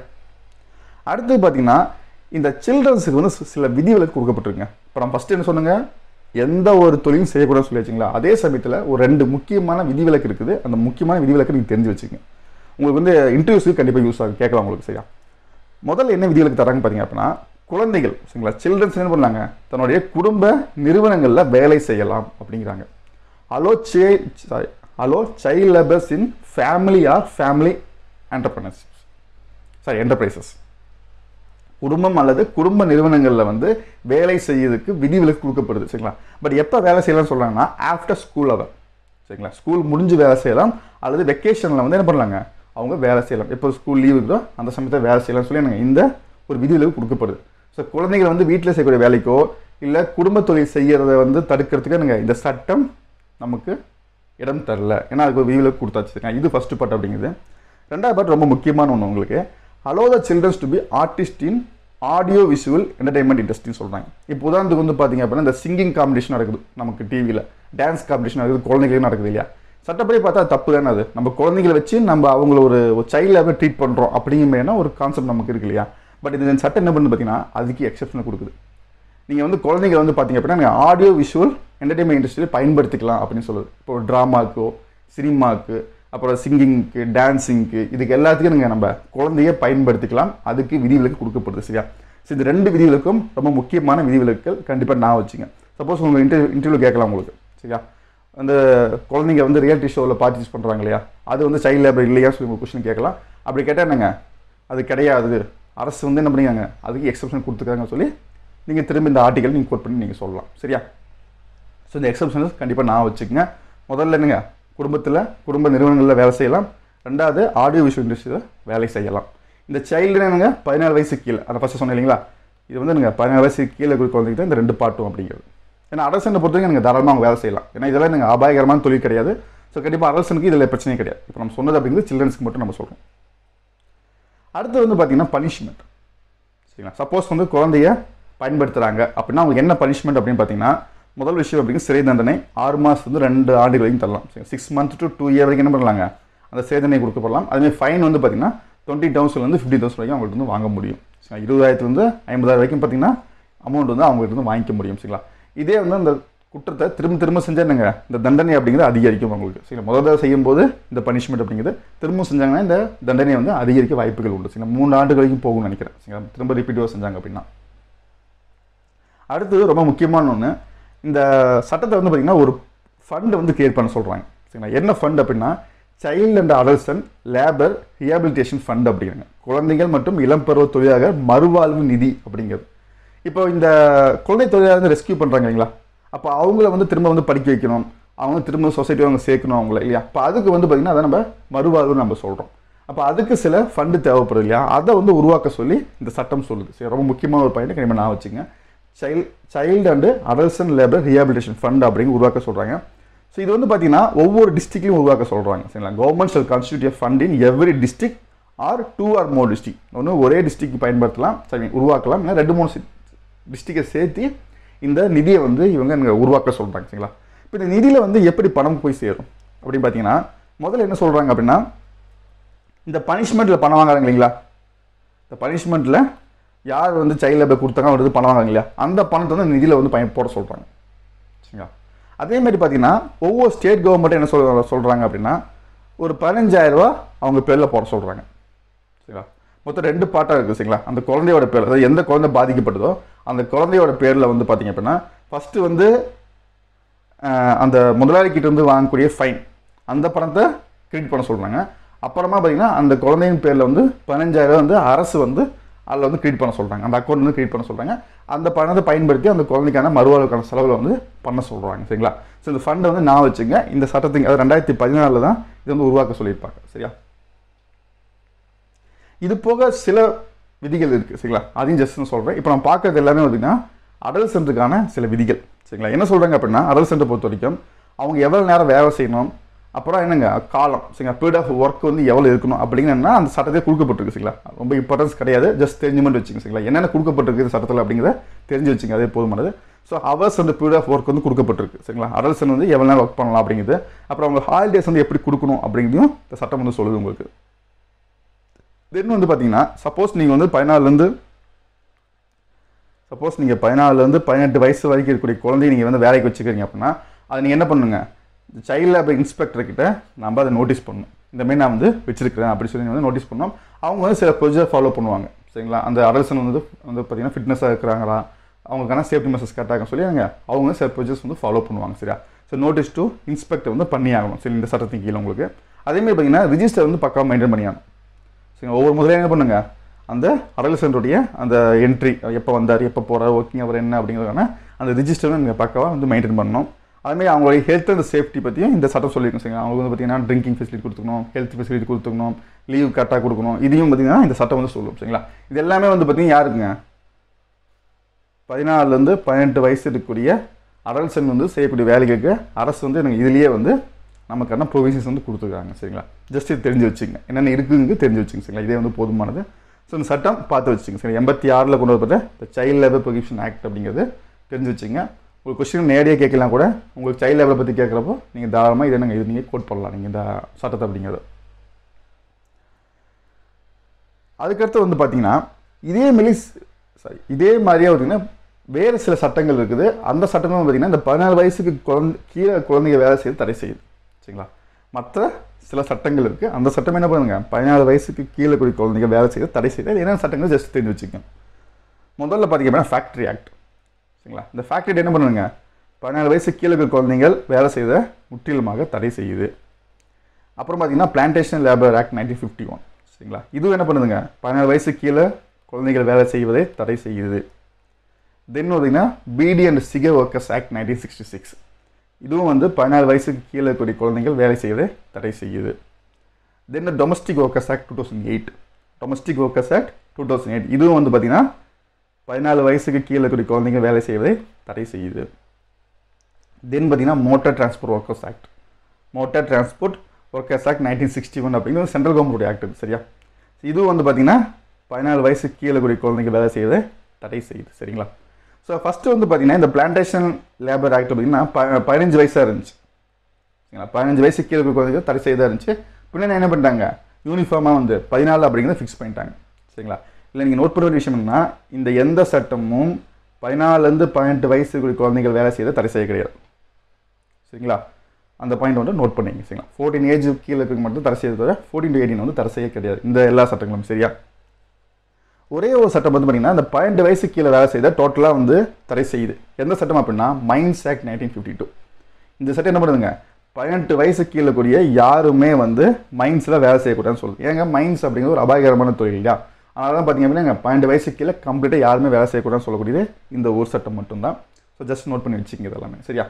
அடுத்து பார்த்தீங்கன்னா இந்த சில்ட்ரன்ஸுக்கு வந்து சி- சில விதிவிலக்கு கொடுக்கப்பட்டிருங்க இப்போ நம்ம ஃபஸ்ட்டு என்ன சொன்னோங்க எந்த ஒரு தொழிலும் செய்யக்கூடாதுன்னு சொல்லி வச்சிங்களா அதே சமயத்தில் ஒரு ரெண்டு முக்கியமான விதிவிலக்கு இருக்குது அந்த முக்கியமான விதிவிலக்கு நீங்கள் தெரிஞ்சு வச்சுங்க உங்களுக்கு வந்து இன்டர்வியூஸுக்கு கண்டிப்பாக யூஸ் ஆகும் கேட்கலாம் உங்களுக்கு சரியா முதல்ல என்ன விதிவிலக்கு தராங்க பார்த்தீங்க அப்படின்னா குழந்தைகள் சரிங்களா சில்ட்ரன்ஸ் என்ன பண்ணாங்க தன்னுடைய குடும்ப நிறுவனங்களில் வேலை செய்யலாம் அப்படிங்கிறாங்க allow say allow child labours in family or family entrepreneurship sorry enterprises குடும்பம் அல்லது குடும்ப நிறுவனங்களில் வந்து வேலை செய்யறதுக்கு விதிவிலக்கு கொடுக்கப்படுது சரிங்களா பட் எப்போ வேலை செய்யலாம்னு சொல்கிறாங்கன்னா ஆஃப்டர் ஸ்கூல் அவர் சரிங்களா ஸ்கூல் முடிஞ்சு வேலை செய்யலாம் அல்லது வெக்கேஷனில் வந்து என்ன பண்ணலாங்க அவங்க வேலை செய்யலாம் எப்போ ஸ்கூல் லீவ் இருக்கோ அந்த சமயத்தில் வேலை செய்யலாம்னு சொல்லி எனக்கு இந்த ஒரு விதிவிலக்கு கொடுக்கப்படுது ஸோ குழந்தைகள் வந்து வீட்டில் செய்யக்கூடிய வேலைக்கோ இல்லை குடும்ப தொழில் செய்யறதை வந்து தடுக்கிறதுக்கு எனக்கு இந்த சட்டம் நமக்கு இடம் தரல ஏன்னா அதுக்கு ஒரு விதிவிலக்கு கொடுத்தாச்சு சரிங்களா? இது ஃபர்ஸ்ட் பார்ட் அப்படிங்கிறது ரெண்டாவது பார்ட் ரொம்ப முக்கியமான ஒன்று உங்களுக்கு allow the childrens to be artist in audio visual entertainment இண்டஸ்ட்ரின்னு சொல்கிறாங்க இப்போ உதாரணத்துக்கு வந்து பார்த்தீங்க அப்படின்னா இந்த சிங்கிங் காம்படிஷன் நடக்குது நமக்கு டிவியில் டான்ஸ் காம்படிஷன் நடக்குது குழந்தைகளுக்கு நடக்குது இல்லையா சட்டப்படி பார்த்தா அது தப்பு தானே அது நம்ம குழந்தைகளை வச்சு நம்ம அவங்கள ஒரு ஒரு சைல்டாக ட்ரீட் பண்ணுறோம் அப்படிங்கிற ஒரு கான்செப்ட் நமக்கு இருக்கு இல்லையா பட் இந்த சட்டம் என்ன பண்ணுது பார்த்தீங்கன்னா அதுக்கு எக்ஸப்ஷன் கொடுக்குது நீங்கள் வந்து குழந்தைங்க வந்து பார்த்தீங்க அப்படின்னா நீங்கள் ஆடியோ விஷுவல் என்டர்டைன்மெண்ட் இண்டஸ்ட்ரியில் பயன்படுத்திக்கலாம் அப்படின்னு சொல்லுது இப்போ ஒரு ட்ராமாக்கோ சினிமாக்கு அப்புறம் சிங்கிங்க்கு டான்ஸிங்க்கு இதுக்கு எல்லாத்துக்கும் நீங்கள் நம்ம குழந்தைய பயன்படுத்திக்கலாம் அதுக்கு விதிவிலக்கு கொடுக்கப்படுது சரியா ஸோ இந்த ரெண்டு விதிவிலக்கும் ரொம்ப முக்கியமான விதிவிலக்குகள் கண்டிப்பாக நான் வச்சுங்க சப்போஸ் உங்கள் இன்டர்வியூ இன்டர்வியூ கேட்கலாம் உங்களுக்கு சரியா அந்த குழந்தைங்க வந்து ரியாலிட்டி ஷோவில் பார்ட்டிசிபேட் பண்ணுறாங்க இல்லையா அது வந்து சைல்ட் லேபர் இல்லையா சொல்லி உங்கள் கொஸ்டின் கேட்கலாம் அப்படி கேட்டால் என்னங்க அது கிடையாது அரசு வந்து என்ன பண்ணிக்காங்க அதுக்கு எக்ஸப்ஷன் கொடுத்துருக்காங்கன்னு சொல்லி நீங்கள் திரும்ப இந்த ஆர்டிகல் நீங்கள் கோட் பண்ணி நீங்கள் சொல்லலாம் சரியா ஸோ இந்த எக்ஸப்ஷன்ஸ் கண்டிப்பாக நான் வச்சுக்கோங்க முதல்ல என்னங்க குடும்பத்தில் குடும்ப நிறுவனங்களில் வேலை செய்யலாம் ரெண்டாவது ஆடியோ விஷுவல் இண்டஸ்ட்ரியில் வேலை செய்யலாம் இந்த சைல்டு என்னங்க பதினாலு வயசு கீழே அதை ஃபஸ்ட்டு சொன்னேன் இல்லைங்களா இது வந்து நீங்கள் பதினாலு வயசு கீழே இருக்கிற குழந்தைக்கு தான் இந்த ரெண்டு பாட்டும் அப்படிங்கிறது ஏன்னா அரசனை பொறுத்தவரைக்கும் நீங்கள் தாராளமாக அவங்க வேலை செய்யலாம் ஏன்னா இதெல்லாம் நீங்கள் அபாயகரமான தொழில் கிடையாது ஸோ கண்டிப்பாக அரசனுக்கு இதில் பிரச்சனையே கிடையாது இப்போ நம்ம சொன்னது அப்படிங்கிறது சில்ட்ரன்ஸ்க்கு மட்டும் நம்ம சொல்கிறோம் அடுத்து வந்து பார்த்தீங்கன்னா பனிஷ்மெண்ட் சரிங்களா சப்போஸ் வந்து குழந்தைய பயன்படுத்துகிறாங்க அப்படின்னா அவங்களுக்கு என்ன பனிஷ்மெண்ட் அப்படின்னு பார்த்தீங்கன்னா முதல் விஷயம் அப்படிங்க சிறை தண்டனை ஆறு மாதத்துலேருந்து ரெண்டு ஆண்டு வரைக்கும் தரலாம் six month to two year வரைக்கும் என்ன பண்ணலாங்க அந்த சிறை தண்டனை கொடுக்கப்படலாம் அதுமாதிரி ஃபைன் வந்து பார்த்தீங்கன்னா டுவெண்ட்டி தௌசண்ட்லேருந்து ஃபிஃப்டி தௌசண்ட் வரைக்கும் அவங்கள்ட்ட வந்து வாங்க முடியும் சரிங்களா இருபதாயிரத்துலேருந்து ஐம்பதாயிரம் வரைக்கும் பார்த்தீங்கன்னா அமௌண்ட் வந்து அவங்கள்ட்ட இருந்து வாங்கிக்க முடியும் சரிங்களா இதே வந்து அந்த குற்றத்தை திரும்ப திரும்ப செஞ்சா என்னங்க இந்த தண்டனை அப்படிங்கிறது அதிகரிக்கும் உங்களுக்கு சரிங்களா முதல் தடவை செய்யும்போது இந்த பனிஷ்மெண்ட் அப்படிங்கிறது திரும்ப செஞ்சாங்கன்னா இந்த தண்டனை வந்து அதிகரிக்க வாய்ப்புகள் உண்டு சரிங்களா மூணு ஆண்டு வரைக்கும் போகும்னு நினைக்கிறேன் சரிங்களா திரும்ப ரிப்பீட்டிவாக செஞ்சாங்க அப்படின்னா அடுத்தது ரொம்ப முக்கியமான ஒன்று இந்த சட்டத்தை வந்து பார்த்திங்கன்னா ஒரு ஃபண்டு வந்து கிரியேட் பண்ண சொல்கிறாங்க சரிங்களா என்ன ஃபண்ட் அப்படின்னா child and adolescent labour rehabilitation fund அப்படிங்கிறாங்க குழந்தைகள் மற்றும் இளம் பருவ தொழிலாளர் மறுவாழ்வு நிதி அப்படிங்கிறது இப்போ இந்த குழந்தை தொழிலாளர் வந்து ரெஸ்கியூ பண்ணுறாங்க இல்லைங்களா அப்போ அவங்கள வந்து திரும்ப வந்து படிக்க வைக்கணும் அவங்க திரும்ப சொசைட்டி அவங்க சேர்க்கணும் அவங்கள இல்லையா அப்போ அதுக்கு வந்து பார்த்திங்கன்னா அதை நம்ம மறுவாழ்வு நம்ம சொல்கிறோம் அப்போ அதுக்கு சில ஃபண்டு தேவைப்படுது இல்லையா அதை வந்து உருவாக்க சொல்லி இந்த சட்டம் சொல்லுது சரி ரொம்ப முக்கியமான ஒரு பாயிண்ட் கண்டிப்பாக நான் வச்சுங்க child child and adolescent labour rehabilitation fund அப்படிங்க உருவாக்க சொல்கிறாங்க ஸோ இது வந்து பார்த்தீங்கன்னா ஒவ்வொரு டிஸ்ட்ரிக்ட்லையும் உருவாக்க சொல்கிறாங்க சரிங்களா government shall constitute fund in every district or two or more district ஒன்று ஒரே டிஸ்ட்ரிக்ட் பயன்படுத்தலாம் சரி உருவாக்கலாம் இல்லை ரெண்டு மூணு டிஸ்ட்ரிக்டை சேர்த்து இந்த நிதியை வந்து இவங்க இங்கே உருவாக்க சொல்கிறாங்க சரிங்களா இப்போ இந்த நிதியில் வந்து எப்படி பணம் போய் சேரும் அப்படின்னு பார்த்தீங்கன்னா முதல்ல என்ன சொல்கிறாங்க அப்படின்னா இந்த பனிஷ்மெண்ட்டில் பணம் வாங்குறாங்க இல்லைங்களா இந்த பனிஷ்மெண்ட்டில் யார் வந்து சைல்ட் லேபர் கொடுத்தாங்க அவர் வந்து பணம் வாங்குறாங்க இல்லையா அந்த பணத்தை வந்து நிதியில் வந்து பயன் போட சொல்கிறாங்க சரிங்களா அதே மாதிரி பார்த்தீங்கன்னா ஒவ்வொரு ஸ்டேட் கவர்மெண்ட்டும் என்ன சொல் சொல்கிறாங்க அப்படின்னா ஒரு பதினஞ்சாயிரம் ரூபா அவங்க பேரில் போட சொல்கிறாங்க சரிங்களா மொத்தம் ரெண்டு பாட்டாக இருக்குது சரிங்களா அந்த குழந்தையோட பேர் அதாவது எந்த குழந்தை பாதிக்கப்பட்டதோ அந்த குழந்தையோட பேரில் வந்து பார்த்தீங்க அப்படின்னா ஃபஸ்ட்டு வந்து அஹ், அந்த முதலாளிக்கிட்ட இருந்து வாங்கக்கூடிய ஃபைன் அந்த பணத்தை கிரெடிட் பண்ண சொல்கிறாங்க அப்புறமா பார்த்தீங்கன்னா அந்த குழந்தையின் பேரில் வந்து பதினஞ்சாயிரம் வந்து அரசு வந்து அதில் வந்து க்ரியேட் பண்ண சொல்கிறாங்க அந்த அக்கௌண்ட் வந்து க்ரியேட் பண்ண சொல்கிறாங்க அந்த பணத்தை பயன்படுத்தி அந்த குழந்தைக்கான மறுவாழ்வுக்கான செலவில் வந்து பண்ண சொல்கிறாங்க சரிங்களா ஸோ இந்த ஃபண்டை வந்து நான் வச்சுங்க இந்த சட்டத்துக்கு அது ரெண்டாயிரத்தி பதினாலில் தான் இது வந்து உருவாக்க சொல்லியிருப்பாங்க சரியா இது போக சில விதிகள் இருக்குது சரிங்களா அதையும் ஜஸ்ட் நான் சொல்கிறேன் இப்போ நான் பார்க்கறது எல்லாமே பார்த்தீங்கன்னா அடல் சென்டருக்கான சில விதிகள் சரிங்களா என்ன சொல்கிறாங்க அப்படின்னா அடல் சென்டர் பொறுத்த வரைக்கும் அவங்க எவ்வளோ நேரம் வேலை செய்யணும் அப்புறம் என்னங்க காலம் சரிங்களா பீரியட் ஆஃப் ஒர்க் வந்து எவ்வளோ இருக்கணும் அப்படிங்கன்னா அந்த சட்டத்தை கொடுக்கப்பட்டிருக்கு சரிங்களா ரொம்ப இம்பார்ட்டன்ஸ் கிடையாது ஜஸ்ட் தெரிஞ்சு மட்டும் வச்சுங்க சரிங்களா என்னென்ன கொடுக்கப்பட்டிருக்கு இந்த சட்டத்தில் அப்படிங்கிறத தெரிஞ்சு வச்சுங்க அதே போதுமானது ஸோ ஹவர்ஸ் அந்த பீரியட் ஆஃப் ஒர்க் வந்து கொடுக்கப்பட்டிருக்கு சரிங்களா அடல்சன் வந்து எவ்வளோ நேரம் ஒர்க் பண்ணலாம் அப்படிங்கிறது அப்புறம் அவங்க ஹாலிடேஸ் வந்து எப்படி கொடுக்கணும் அப்படிங்கிறதையும் இந்த சட்டம் வந்து சொல்லுது உங்களுக்கு தென் வந்து பார்த்தீங்கன்னா சப்போஸ் நீங்கள் வந்து பதினாலுலேருந்து சப்போஸ் நீங்கள் பதினாலுலேருந்து பதினெட்டு வயசு வரைக்கும் இருக்கக்கூடிய குழந்தைய நீங்கள் வந்து வேலைக்கு வச்சுக்கிறீங்க அப்படின்னா அதை நீங்கள் என்ன பண்ணுங்க சைல்ட் லேபர் இன்ஸ்பெக்டர் கிட்ட நம்ம அதை நோட்டீஸ் பண்ணணும் இந்த மாதிரி நான் வந்து வச்சிருக்கிறேன் அப்படி சொல்லி வந்து நோட்டீஸ் பண்ணோம் அவங்க வந்து சில ப்ரொசீஜர் ஃபாலோ பண்ணுவாங்க சரிங்களா அந்த அடல்சன் வந்து வந்து பார்த்தீங்கன்னா ஃபிட்னஸாக இருக்கிறாங்களா அவங்களுக்கான சேஃப்டி மெசர்ஸ் கரெக்டாக சொல்லி அவங்க அவங்க சில ப்ரொசீஜர்ஸ் வந்து ஃபாலோ பண்ணுவாங்க சரியா ஸோ நோட்டீஸ் டு இன்ஸ்பெக்டர் வந்து பண்ணி ஆகணும் சரி இந்த சட்டத்தின் கீழே உங்களுக்கு அதேமாதிரி பார்த்தீங்கன்னா ரிஜிஸ்டர் வந்து பக்காவாக மெயின்டைன் பண்ணி ஆகணும் சரிங்க ஒவ்வொரு முதல்ல என்ன பண்ணுங்க அந்த அடல்சனுடைய அந்த என்ட்ரி எப்போ வந்தார் எப்போ போகிறார் ஒர்க்கிங் அவர் என்ன அப்படிங்கிறதுக்கான அந்த ரிஜிஸ்டரும் நீங்கள் பக்காவாக வந்து மெயின்டைன் பண்ணணும் அதுமாதிரி அவங்களுடைய ஹெல்த் அண்ட் சேஃப்டி பற்றியும் இந்த சட்டம் சொல்லியிருக்கோம் சரிங்க அவங்களுக்கு வந்து பார்த்தீங்கன்னா ட்ரிங்கிங் ஃபெசிலிட்டி கொடுத்துக்கணும் ஹெல்த் ஃபெசிலிட்டி கொடுத்துக்கணும் லீவ் கரெக்டாக கொடுக்கணும் இதையும் பார்த்தீங்கன்னா இந்த சட்டம் வந்து சொல்லும் சரிங்களா இது எல்லாமே வந்து பார்த்தீங்கன்னா யாருக்குங்க பதினாலுலேருந்து பதினெட்டு வயசு இருக்கக்கூடிய அடல்சன் வந்து செய்யக்கூடிய வேலைகளுக்கு அரசு வந்து எனக்கு இதுலேயே வந்து நமக்கான ப்ரொவிஷன்ஸ் வந்து கொடுத்துருக்காங்க சரிங்களா ஜஸ்ட் இது தெரிஞ்சு வச்சுங்க என்னென்ன இருக்குங்க தெரிஞ்சு வச்சுங்க சரிங்களா இதே வந்து போதுமானது ஸோ இந்த சட்டம் பார்த்து வச்சுங்க சரி எண்பத்தி ஆறில் கொண்டு வரப்பட்ட இந்த சைல்ட் லேபர் ப்ரொகிப்ஷன் ஆக்ட் அப்படிங்கிறது தெரிஞ்சு வச்சுங்க உங்களுக்கு கொஸ்டின் நேரடியாக கேட்கலாம் கூட உங்களுக்கு சைல்ட் லேபரை பற்றி கேட்குறப்போ நீங்கள் தாராளமாக இதை நீங்கள் இது நீங்கள் கோட் பண்ணலாம் நீங்கள் இந்த சட்டத்தை அப்படிங்கிறது அதுக்கடுத்து வந்து பார்த்தீங்கன்னா இதே மாரி சாரி இதே மாதிரியே பார்த்தீங்கன்னா வேறு சில சட்டங்கள் இருக்குது அந்த சட்டங்களும் பார்த்தீங்கன்னா இந்த பதினாலு வயசுக்கு குழந்தை கீழே குழந்தைங்க வேலை செய்து தடை செய்யுது சரிங்களா மற்ற சில சட்டங்கள் இருக்குது அந்த சட்டம் என்ன பண்ணுங்க பதினாலு வயசுக்கு கீழே கூடிய குழந்தைங்க வேலை செய்து தடை செய்யுது அது என்னென்ன சட்டங்கள் ஜஸ்ட் தெரிஞ்சு வச்சுக்கோங்க முதல்ல பார்த்தீங்க அப்படின்னா ஃபேக்ட்ரி ஆக்ட் சரிங்களா இந்த ஃபேக்ட்ரி என்ன பண்ணுங்க பதினாலு வயசு கீழே இருக்கிற குழந்தைகள் வேலை செய்த முற்றிலுமாக தடை செய்யுது அப்புறம் பார்த்தீங்கன்னா plantation labour act nineteen fifty one சரிங்களா இதுவும் என்ன பண்ணுதுங்க பதினாலு வயசு கீழே குழந்தைகள் வேலை செய்வதை தடை செய்யுது தென் பார்த்தீங்கன்னா beedi and cigar workers act nineteen sixty six இதுவும் வந்து பதினாலு வயசுக்கு கீழே இருக்கக்கூடிய குழந்தைகள் வேலை செய்வதை தடை செய்யுது then domestic workers act two thousand eight domestic workers act two thousand eight இதுவும் வந்து பார்த்தீங்கன்னா பதினாலு வயசுக்கு கீழே இருக்கக்கூடிய குழந்தைங்க வேலை செய்வதை தடை செய்யுது தென் பார்த்தீங்கன்னா motor transport workers act motor transport workers act nineteen sixty one அப்படிங்கிறது சென்ட்ரல் கவர்மெண்ட் ஆக்ட் இது சரியா இதுவும் வந்து பார்த்தீங்கன்னா பதினாலு வயசு கீழே கூடிய குழந்தைங்க வேலை செய்வதை தடை செய்யுது சரிங்களா ஸோ ஃபஸ்ட்டு வந்து பார்த்தீங்கன்னா இந்த பிளான்டேஷன் லேபர் ஆக்ட் பார்த்தீங்கன்னா ப பதினஞ்சு வயசாக இருந்துச்சு சரிங்களா பதினஞ்சு வயசு கீழே இருக்கிற குழந்தைங்க தடை செய்தா இருந்துச்சு பின்னாடி என்ன பண்ணிட்டாங்க யூனிஃபார்மாக வந்து பதினாலு அப்படிங்கிறத ஃபிக்ஸ் பண்ணிட்டாங்க சரிங்களா இல்லை நீங்கள் நோட் பண்ண வேண்டிய விஷயம் என்னன்னா இந்த எந்த சட்டமும் பதினாலுலேருந்து பதினெட்டு வயசு இருக்கிற குழந்தைகள் வேலை செய்யறதை தடை செய்ய கிடையாது சரிங்களா அந்த பாயிண்ட் வந்து நோட் பண்ணிங்க சரிங்களா ஃபோர்டீன் ஏஜ் கீழே இருக்க மட்டும் தடை செய்யறது தவிர ஃபோர்டீன் டு எயிட்டீன் வந்து தடை செய்ய கிடையாது இந்த எல்லா சட்டங்களும் சரியா ஒரே ஒரு சட்டம் வந்து பார்த்தீங்கன்னா இந்த பன்னெண்டு வயசு கீழே வேலை செய்த டோட்டலாக வந்து தடை செய்யுது எந்த சட்டம் அப்படின்னா mines act nineteen fifty two இந்த சட்டம் என்ன பண்ணுதுங்க பதினெட்டு வயசு கீழே கூடிய யாருமே வந்து மைன்ஸில் வேலை செய்யக்கூடாதுன்னு சொல்லுது ஏங்க மைன்ஸ் அப்படிங்கிறது ஒரு அபாயகரமான தொழில் இல்லையா அதனால தான் பார்த்தீங்க அப்படின்னா பன்னெண்டு வயசு கீழே கம்ப்ளீட்டாக யாருமே வேலை செய்யக்கூடாதுன்னு சொல்லக்கூடியது இந்த ஒரு சட்டம் மட்டும்தான் ஸோ ஜஸ்ட் நோட் பண்ணி வச்சுங்க இதெல்லாமே சரியா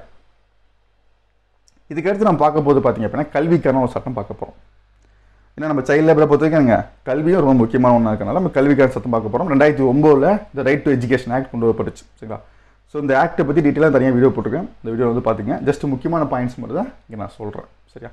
இதுக்கடுத்து நம்ம பார்க்க போது பார்த்தீங்க அப்படின்னா கல்விக்கான ஒரு சட்டம் பார்க்க போகிறோம் ஏன்னா நம்ம சைல்ட் லேபரை பொறுத்த வரைக்கும் எங்க கல்வியும் ரொம்ப முக்கியமான ஒன்றா இருக்கனால நம்ம கல்விக்கான சட்டம் பார்க்க போகிறோம் ரெண்டாயிரத்தி ஒம்போதில் இந்த ரைட் டு எஜுகேஷன் ஆக்ட் கொண்டு வரப்பட்டுச்சு சரிங்களா ஸோ இந்த ஆக்டை பற்றி டீட்டெயிலாக தனியாக வீடியோ போட்டிருக்கேன் இந்த வீடியோ வந்து பார்த்தீங்க ஜஸ்ட் முக்கியமான பாயிண்ட்ஸ் மட்டும் தான் இங்கே நான் சொல்கிறேன் சரியா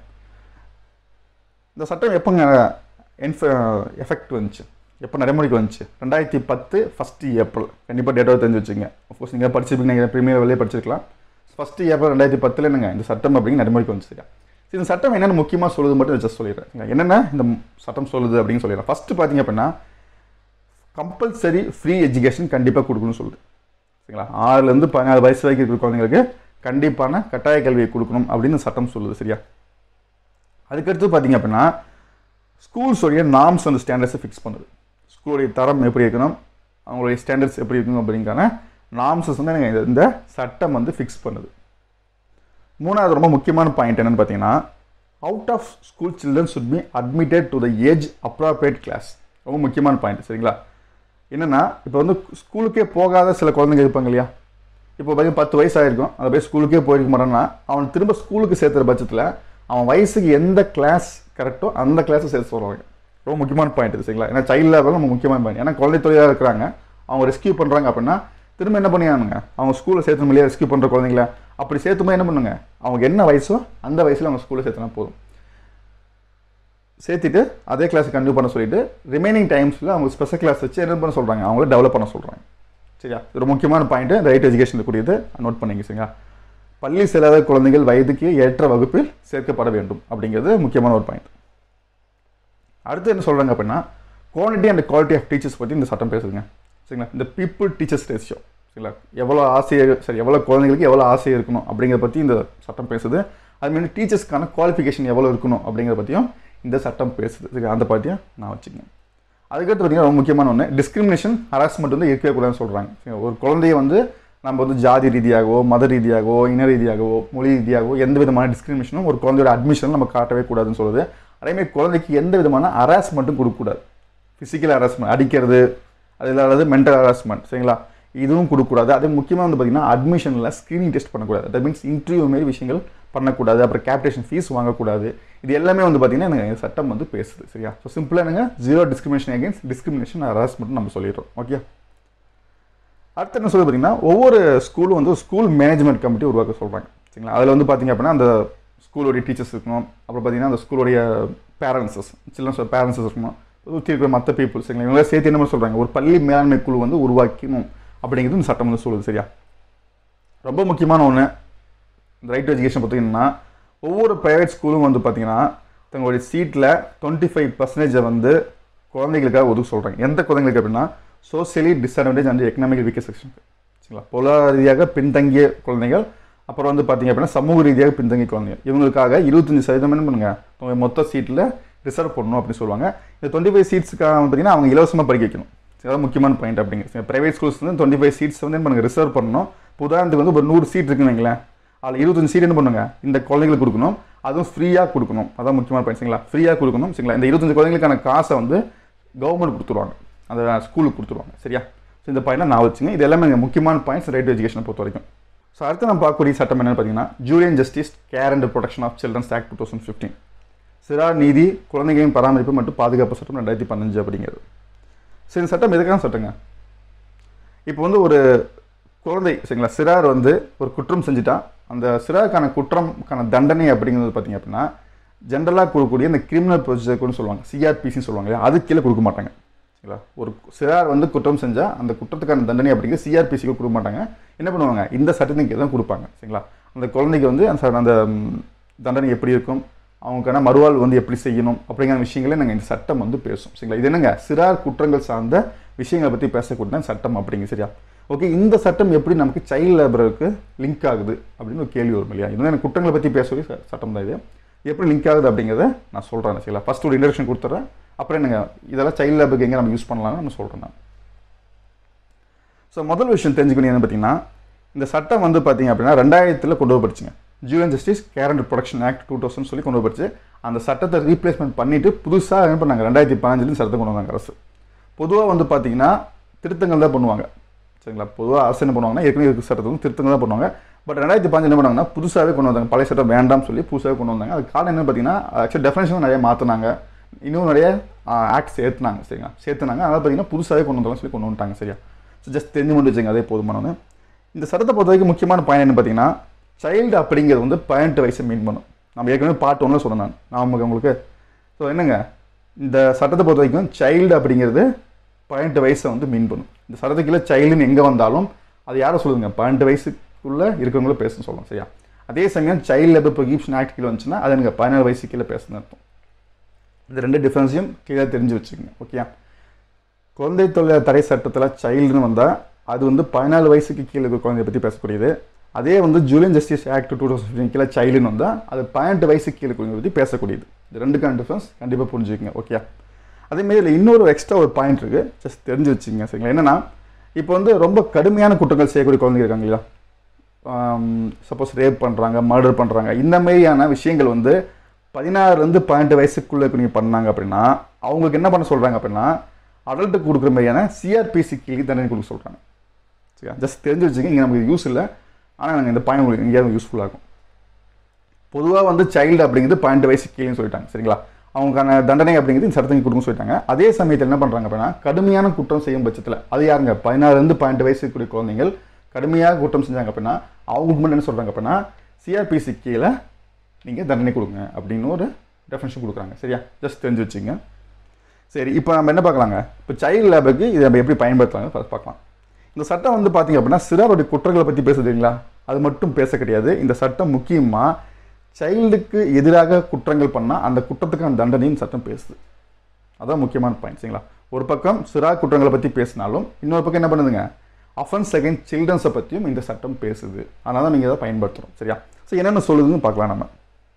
இந்த சட்டம் எப்போங்க என்ஃப எஃபெக்ட் வந்துச்சு எப்போ நடைமுறைக்கு வந்துச்சு ரெண்டாயிரத்தி பத்து ஃபஸ்ட்டு ஏப்ரல் கண்டிப்பாக டேட்டாவை தெரிஞ்சு வச்சுங்க அஃப்கோர்ஸ் நீங்கள் படிச்சிருப்பீங்க நீங்கள் ப்ரீமியர் வெளியே படிச்சிருக்கலாம் ஃபஸ்ட்டு ஏப்ரல் ரெண்டாயிரத்தி பத்தில் என்னங்க இந்த சட்டம் அப்படிங்க நடைமுறைக்கு வந்துச்சு சரியா சரி, இந்த சட்டம் என்னென்ன முக்கியமாக சொல்லுது மட்டும் ஜஸ்ட் சொல்லிடுறேன் சரிங்களா? என்னென்ன இந்த சட்டம் சொல்லுது அப்படின்னு சொல்லிடுறேன் ஃபஸ்ட்டு பார்த்தீங்க அப்படின்னா கம்பல்சரி ஃப்ரீ எஜுகேஷன் கண்டிப்பாக கொடுக்கணும்னு சொல்லுது சரிங்களா ஆறுலேருந்து பதினாலு வயசு வரைக்கும் இருக்கிற குழந்தைங்களுக்கு கண்டிப்பான கட்டாய கல்வியை கொடுக்கணும் அப்படின்னு இந்த சட்டம் சொல்லுது சரியா அதுக்கடுத்து பார்த்தீங்க அப்படின்னா ஸ்கூல்ஸோடைய நார்ம்ஸ் அண்ட் ஸ்டாண்டர்ட்ஸை ஃபிக்ஸ் பண்ணுது ஸ்கூலுடைய தரம் எப்படி இருக்கணும் அவங்களுடைய ஸ்டாண்டர்ட்ஸ் எப்படி இருக்கணும் அப்படிங்கான நார்ம்ஸஸ் வந்து எனக்கு இந்த- இந்த சட்டம் வந்து ஃபிக்ஸ் பண்ணுது மூணாவது ரொம்ப முக்கியமான பாயிண்ட் என்னன்னு பார்த்தீங்கன்னா out of school children should be admitted to the age appropriate class ரொம்ப முக்கியமான பாயிண்ட் சரிங்களா என்னென்னா இப்போ வந்து ஸ்கூலுக்கே போகாத சில குழந்தைங்க இருப்பாங்க இல்லையா இப்போ பார்த்தீங்கன்னா பத்து வயசு ஆயிருக்கும் அதை போய் ஸ்கூலுக்கே போயிருக்க மாட்டான்னா அவன் திரும்ப ஸ்கூலுக்கு சேர்த்துற பட்சத்தில் அவன் வயசுக்கு எந்த கிளாஸ் கரெக்டோ அந்த கிளாஸை சேர்த்து சொல்லுவாங்க ரொம்ப முக்கியமான பாயிண்ட் இது சரிங்களா ஏன்னா சைல்டு லெவல் நம்ம முக்கியமான பாயிண்ட் ஏன்னா குழந்தை தொழிலாக இருக்கிறாங்க அவங்க ரெஸ்கியூ பண்ணுறாங்க அப்படின்னா திரும்ப என்ன பண்ணியானுங்க அவங்க ஸ்கூலில் சேர்த்து இல்லையா ரெஸ்கியூ பண்ணுற குழந்தைங்கள அப்படி சேர்த்தும்போது என்ன பண்ணுங்க அவங்க என்ன வயசோ அந்த வயசில் அவங்க ஸ்கூலில் சேர்த்துனா போதும் சேர்த்துட்டு அதே கிளாஸ் கண்டினியூ பண்ண சொல்லிட்டு ரிமைனிங் டைம்ஸில் அவங்க ஸ்பெஷல் கிளாஸ் வச்சு என்ன பண்ண சொல்கிறாங்க அவங்கள டெவலப் பண்ண சொல்கிறாங்க சரியா இது ஒரு முக்கியமான பாயிண்ட்டு ரைட் எஜுகேஷன் கூடியது நோட் பண்ணிங்க சரிங்களா பள்ளி செல்லாத குழந்தைகள் வயதுக்கு ஏற்ற வகுப்பில் சேர்க்கப்பட வேண்டும் அப்படிங்கிறது முக்கியமான ஒரு பாயிண்ட் அடுத்து என்ன சொல்கிறாங்க அப்படின்னா quality and quality of teachers பற்றி இந்த சட்டம் பேசுதுங்க சரிங்களா இந்த பீப்புள் டீச்சர்ஸ் ரேஷியோ சரிங்களா எவ்வளோ ஆசையர் சரி எவ்வளோ குழந்தைங்களுக்கு எவ்வளோ ஆசை இருக்கணும் அப்படிங்கிறத பற்றி இந்த சட்டம் பேசுது அதுமாரி டீச்சர்ஸ்க்கான குவாலிஃபிகேஷன் எவ்வளோ இருக்கணும் அப்படிங்கிறத பற்றியும் இந்த சட்டம் பேசுது சரி அந்த பார்ட்டியும் நான் வச்சுக்கேன் அதுக்கடுத்து பார்த்தீங்கன்னா ரொம்ப முக்கியமான ஒன்று டிஸ்கிரிமினேஷன் ஹராஸ்மெண்ட் வந்து இருக்கவே கூடாதுன்னு சொல்கிறாங்க சரிங்களா? ஒரு குழந்தைய வந்து நம்ம வந்து ஜாதி ரீதியாகவோ மத ரீதியாகவோ இன ரீதியாகவோ மொழி ரீதியாகவோ எந்த விதமான டிஸ்கிரிமினேஷனும் ஒரு குழந்தையோட அட்மிஷன் நம்ம காட்டவே கூடாதுன்னு சொல்லுது அதேமாதிரி குழந்தைக்கு எந்த விதமான ஹராஸ்மெண்ட்டும் கொடுக்கக்கூடாது ஃபிசிக்கல் ஹராஸ்மெண்ட் அடிக்கிறது அது இல்லாத மென்டல் ஹராஸ்மெண்ட் சரிங்களா இதுவும் கொடுக்கக்கூடாது அது முக்கியமாக வந்து பார்த்தீங்கன்னா அட்மிஷனில் ஸ்க்ரீனிங் டெஸ்ட் பண்ணக்கூடாது தட் மீன்ஸ் இன்டர்வியூ மாரி விஷயங்கள் பண்ணக்கூடாது அப்புறம் கேப்டேஷன் ஃபீஸ் வாங்கக்கூடாது இது எல்லாமே வந்து பார்த்தீங்கன்னா எனக்கு சட்டம் வந்து பேசுது சரியா ஸோ சிம்பிளாக என்னங்க zero discrimination against discrimination harassment நம்ம சொல்லிடுறோம் ஓகே அடுத்து என்ன சொல்லி பார்த்தீங்கன்னா ஒவ்வொரு ஸ்கூலும் வந்து ஸ்கூல் மேனேஜ்மெண்ட் கமிட்டி உருவாக்க சொல்கிறாங்க சரிங்களா அதில் வந்து பார்த்தீங்க அப்படின்னா அந்த ஸ்கூலோடைய டீச்சர்ஸ் இருக்கணும் அப்புறம் பார்த்தீங்கன்னா அந்த ஸ்கூலோடைய பேரண்ட்ஸஸ் சில்ட்ரன்ஸ் பேரண்ட்ஸஸ் இருக்கணும் சுற்றி இருக்கிற மற்ற பீப்புள் சரிங்களா இவங்க சேர்த்து என்ன சொல்கிறாங்க ஒரு பள்ளி மேலாண்மை குழு வந்து உருவாக்கணும் அப்படிங்கிறது இந்த சட்டம் வந்து சொல்லுது சரியா ரொம்ப முக்கியமான ஒன்று இந்த ரைட் எஜுகேஷன் பார்த்தீங்கன்னா ஒவ்வொரு ப்ரைவேட் ஸ்கூலும் வந்து பார்த்தீங்கன்னா தங்களுடைய சீட்டில் டுவெண்ட்டி ஃபைவ் பர்சன்டேஜை வந்து குழந்தைகளுக்காக ஒதுக்க சொல்கிறாங்க எந்த குழந்தைங்களுக்கு அப்படின்னா socially disadvantage and economic weaker செக்ஷனுக்கு சரிங்களா பொருளாதார ரீதியாக பின்தங்கிய குழந்தைகள் அப்புறம் வந்து பார்த்தீங்க அப்படின்னா சமூக ரீதியாக பின்தங்கிய குழந்தைகள் இவங்களுக்காக இருபத்தஞ்சு சதவீதம் என்ன பண்ணுங்க உங்க மொத்த சீட்டில் ரிசர்வ் பண்ணணும் அப்படின்னு சொல்லுவாங்க இந்த டுவெண்ட்டி ஃபைவ் சீட்ஸுக்காக பார்த்தீங்கன்னா அவங்க இலவசமாக படிக்க வைக்கணும் சரி, அதான் முக்கியமான பாயிண்ட் அப்படிங்க ப்ரைவேட் ஸ்கூல்ஸ் வந்து டுவெண்ட்டி ஃபைவ் சீட்ஸ் வந்து என்ன பண்ணுங்க ரிசர்வ் பண்ணணும் இப்ப உதாரணத்துக்கு வந்து ஒரு நூறு சீட் இருக்குன்னு வைங்களேன் அதில் இருபத்தஞ்சு சீட் என்ன பண்ணுங்க இந்த குழந்தைங்களுக்கு கொடுக்கணும் அதுவும் ஃப்ரீயாக கொடுக்கணும் அதான் முக்கியமான பாயிண்ட் சரிங்களா ஃப்ரீயாக கொடுக்கணும் சரிங்களா இந்த இருபத்தஞ்சு குழந்தைங்களுக்கான காசை வந்து கவர்மெண்ட் கொடுத்துருவாங்க அந்த ஸ்கூலுக்கு கொடுத்துருவாங்க சரியா ஸோ இந்த பாயிண்ட் நான் வச்சுங்க இது எல்லாமே இங்க முக்கியமான பாயிண்ட்ஸ் ரைட் எஜுகேஷனை பொறுத்த வரைக்கும் ஸோ அடுத்து நம்ம பார்க்கக்கூடிய சட்டம் என்னன்னு பார்த்தீங்கன்னா ஜூரியன் justice care and protection of childrens act two thousand fifteen சிறார் நீதி குழந்தைகளின் பராமரிப்பு மற்றும் பாதுகாப்பு சட்டம் ரெண்டாயிரத்தி பதினஞ்சு அப்படிங்கிறது சரி இந்த சட்டம் எதுக்கான சட்டங்க இப்போ வந்து ஒரு குழந்தை சரிங்களா சிறார் வந்து ஒரு குற்றம் செஞ்சுட்டா அந்த சிறாருக்கான குற்றம்க்கான தண்டனை அப்படிங்கிறது பார்த்தீங்க அப்படின்னா ஜென்ரலாக கொடுக்கக்கூடிய இந்த கிரிமினல் ப்ரொசீஜர்னு சொல்லுவாங்க சிஆர்பிசின்னு சொல்லுவாங்க இல்லையா அது கீழே கொடுக்க மாட்டாங்க சரிங்களா ஒரு சிறார் வந்து குற்றம் செஞ்சால் அந்த குற்றத்துக்கான தண்டனை அப்படிங்கிறது சிஆர்பிசிக்கு கொடுக்க மாட்டாங்க என்ன பண்ணுவாங்க இந்த சட்டத்துக்கு தான் கொடுப்பாங்க சரிங்களா அந்த குழந்தைக்கு வந்து அந்த ச- அந்த ம், தண்டனை எப்படி இருக்கும் அவங்களுக்கான மறுவாழ்வு வந்து எப்படி செய்யணும் அப்படிங்கிற விஷயங்களை நாங்கள் இந்த சட்டம் வந்து பேசும் சரிங்களா இது என்னங்க சிறார் குற்றங்கள் சார்ந்த விஷயங்களை பற்றி பேசக்கூடிய சட்டம் அப்படிங்க சரியா ஓகே இந்த சட்டம் எப்படி நமக்கு சைல்டு லேபருக்கு லிங்க் ஆகுது அப்படின்னு ஒரு கேள்வி வரும் இல்லையா இது எனக்கு குற்றங்களை பற்றி பேசக்கூடிய ச- சட்டம் தான் இது எப்படி லிங்க் ஆகுது அப்படிங்கிறத நான் சொல்கிறேன் சரிங்களா ஃபர்ஸ்ட் ஒரு இன்ட்ரடக்ஷன் கொடுத்துட்றேன் அப்புறம் என்னங்க இதெல்லாம் சைல்டு லேபருக்கு எங்கே நம்ம யூஸ் பண்ணலாம்னு நான் சொல்கிறேன் நான் ஸோ முதல் விஷயம் தெரிஞ்சுக்கணும் என்ன பார்த்தீங்கன்னா இந்த சட்டம் வந்து பார்த்தீங்க அப்படின்னா ரெண்டாயிரத்தில் கொண்டு வரப்படுச்சுங்க junior justice care and production act two thousand சொல்லி கொண்டு வரப்படுச்சு அந்த சட்டத்தை ரீப்ளேஸ்மெண்ட் பண்ணிட்டு புதுசாக என்ன பண்ணாங்க ரெண்டாயிரத்தி பதினஞ்சுலேருந்து சட்டத்தை கொண்டு வந்தாங்க அரசு பொதுவாக வந்து பார்த்தீங்கன்னா திருத்தங்கள் தான் பண்ணுவாங்க சரிங்களா பொதுவாக அரசு என்ன பண்ணுவாங்கன்னா ஏற்கனவே இருக்க சட்டத்தை வந்து திருத்தங்கள் தான் பண்ணுவாங்க பட் ரெண்டாயிரத்தி பதினஞ்சு என்ன பண்ணாங்கன்னா புதுசாகவே கொண்டு வந்தாங்க பழைய சட்டம் வேண்டாம்னு சொல்லி புதுசாகவே கொண்டு வந்தாங்க அது காரணம் என்ன பார்த்தீங்கன்னா ஆக்சுவலி டெஃபினேஷன் நிறைய மாற்றினாங்க இன்னும் நிறைய ஆக்ட் சேர்த்துனாங்க சரிங்களா சேர்த்துனாங்க அதனால் பார்த்தீங்கன்னா புதுசாகவே கொண்டு வந்தாலும் சொல்லி கொண்டு வந்துட்டாங்க சரியா ஸோ ஜஸ்ட் தெரிஞ்சு மட்டும் வச்சுங்க அதே போதுமானது இந்த சட்டத்தை பொறுத்த வரைக்கும் முக்கியமான பாயிண்ட் என்ன பார்த்தீங்கன்னா சைல்டு அப்படிங்கிறது வந்து பதினெட்டு வயசை மீன் பண்ணும் நம்ம ஏற்கனவே பார்ட் ஒன்றில் சொன்னேன் நான் நான் உங்களுக்கு ஸோ என்னங்க இந்த சட்டத்தை பொறுத்த வரைக்கும் சைல்டு அப்படிங்கிறது பதினெட்டு வயசை வந்து மீன் பண்ணும் இந்த சட்டத்துக்குள்ள சைல்டுன்னு எங்கே வந்தாலும் அது யாரை சொல்லுதுங்க பன்னெண்டு வயசுக்குள்ளே இருக்கிறவங்கள பேசணும் சொல்லலாம் சரியா அதே சமயம் சைல்டு லேபர் ப்ரொகிப்ஷன் ஆக்ட் கீழே வந்துச்சுன்னா அது எனக்கு பதினேழு வயசு கீழே பேசணும்னு அர்த்தம் இந்த ரெண்டு டிஃப்ரென்ஸையும் கீழே தெரிஞ்சு வச்சுக்கோங்க ஓகே குழந்தை தொழில் தடை சட்டத்தில் சைல்டுன்னு வந்தால் அது வந்து பதினாலு வயசுக்கு கீழே இருக்கிற குழந்தைய பற்றி பேசக்கூடியது அதே வந்து ஜூலியன் ஜஸ்டிஸ் ஆக்ட் டூ தௌசண்ட் கீழே சைல்டுன்னு வந்தால் அது பதினெட்டு வயசுக்கு கீழே குழந்தைய பற்றி பேசக்கூடியது இது ரெண்டுக்கான டிஃப்ரென்ஸ் கண்டிப்பாக புரிஞ்சுக்கங்க ஓகே அதேமாரி இதில் இன்னொரு எக்ஸ்ட்ரா ஒரு பாயிண்ட் இருக்குது ஜஸ்ட் தெரிஞ்சு வச்சுங்க சரிங்களா என்னன்னா இப்போ வந்து ரொம்ப கடுமையான குற்றங்கள் செய்யக்கூடிய குழந்தைங்க இருக்காங்க இல்லையா சப்போஸ் ரேப் பண்ணுறாங்க மர்டர் பண்ணுறாங்க இந்த மாதிரியான விஷயங்கள் வந்து பதினாறுலேருந்து பன்னெண்டு வயசுக்குள்ளே நீங்கள் பண்ணாங்க அப்படின்னா அவங்களுக்கு என்ன பண்ண சொல்கிறாங்க அப்படின்னா அடல்ட்டுக்கு கொடுக்குற மாதிரியான சிஆர்பிசி கீழே தண்டனை கொடுக்க சொல்கிறாங்க சரியா ஜஸ்ட் தெரிஞ்சு வச்சுங்க இங்கே நமக்கு யூஸ் இல்லை ஆனால் நாங்கள் இந்த பாயிண்ட் உங்களுக்கு எங்கேயாவது யூஸ்ஃபுல்லாக இருக்கும் பொதுவாக வந்து சைல்டு அப்படிங்கிறது பாயிண்ட் வயசு கீழேன்னு சொல்லிட்டாங்க சரிங்களா அவங்களுக்கான தண்டனை அப்படிங்கிறது இந்த சட்டத்துக்கு கொடுக்க சொல்லிட்டாங்க அதே சமயத்தில் என்ன பண்ணுறாங்க அப்படின்னா கடுமையான குற்றம் செய்யும் பட்சத்தில் அது யாருங்க பதினாறுலேருந்து பன்னெண்டு வயசுக்குரிய குழந்தைகள் கடுமையாக குற்றம் செஞ்சாங்க அப்படின்னா அவங்களுக்கு மட்டும் என்ன சொல்கிறாங்க அப்படின்னா சிஆர்பிசி கீழே நீங்கள் தண்டனை கொடுங்க அப்படின்னு ஒரு டெஃபினேஷன் கொடுக்குறாங்க சரியா ஜஸ்ட் தெரிஞ்சு வச்சுங்க சரி இப்போ நம்ம என்ன பார்க்கலாங்க இப்போ சைல்டு லேபுக்கு இதை நம்ம எப்படி பயன்படுத்தலாங்க first பார்க்கலாம் இந்த சட்டம் வந்து பார்த்தீங்க அப்படின்னா சிறாருடைய குற்றங்களை பற்றி பேசுதுங்களா அது மட்டும் பேச கிடையாது இந்த சட்டம் முக்கியமாக சைல்டுக்கு எதிராக குற்றங்கள் பண்ணால் அந்த குற்றத்துக்கான தண்டனையும் சட்டம் பேசுது அதான் முக்கியமான பாயிண்ட் சரிங்களா ஒரு பக்கம் சிறா குற்றங்களை பற்றி பேசினாலும் இன்னொரு பக்கம் என்ன பண்ணுதுங்க அஃபென்ஸ் அகைன் சில்ட்ரன்ஸை பற்றியும் இந்த சட்டம் பேசுது அதனால தான் நீங்கள் இதை பயன்படுத்துகிறோம் சரியா ஸோ என்னென்ன சொல்லுதுன்னு பார்க்கலாம் நம்ம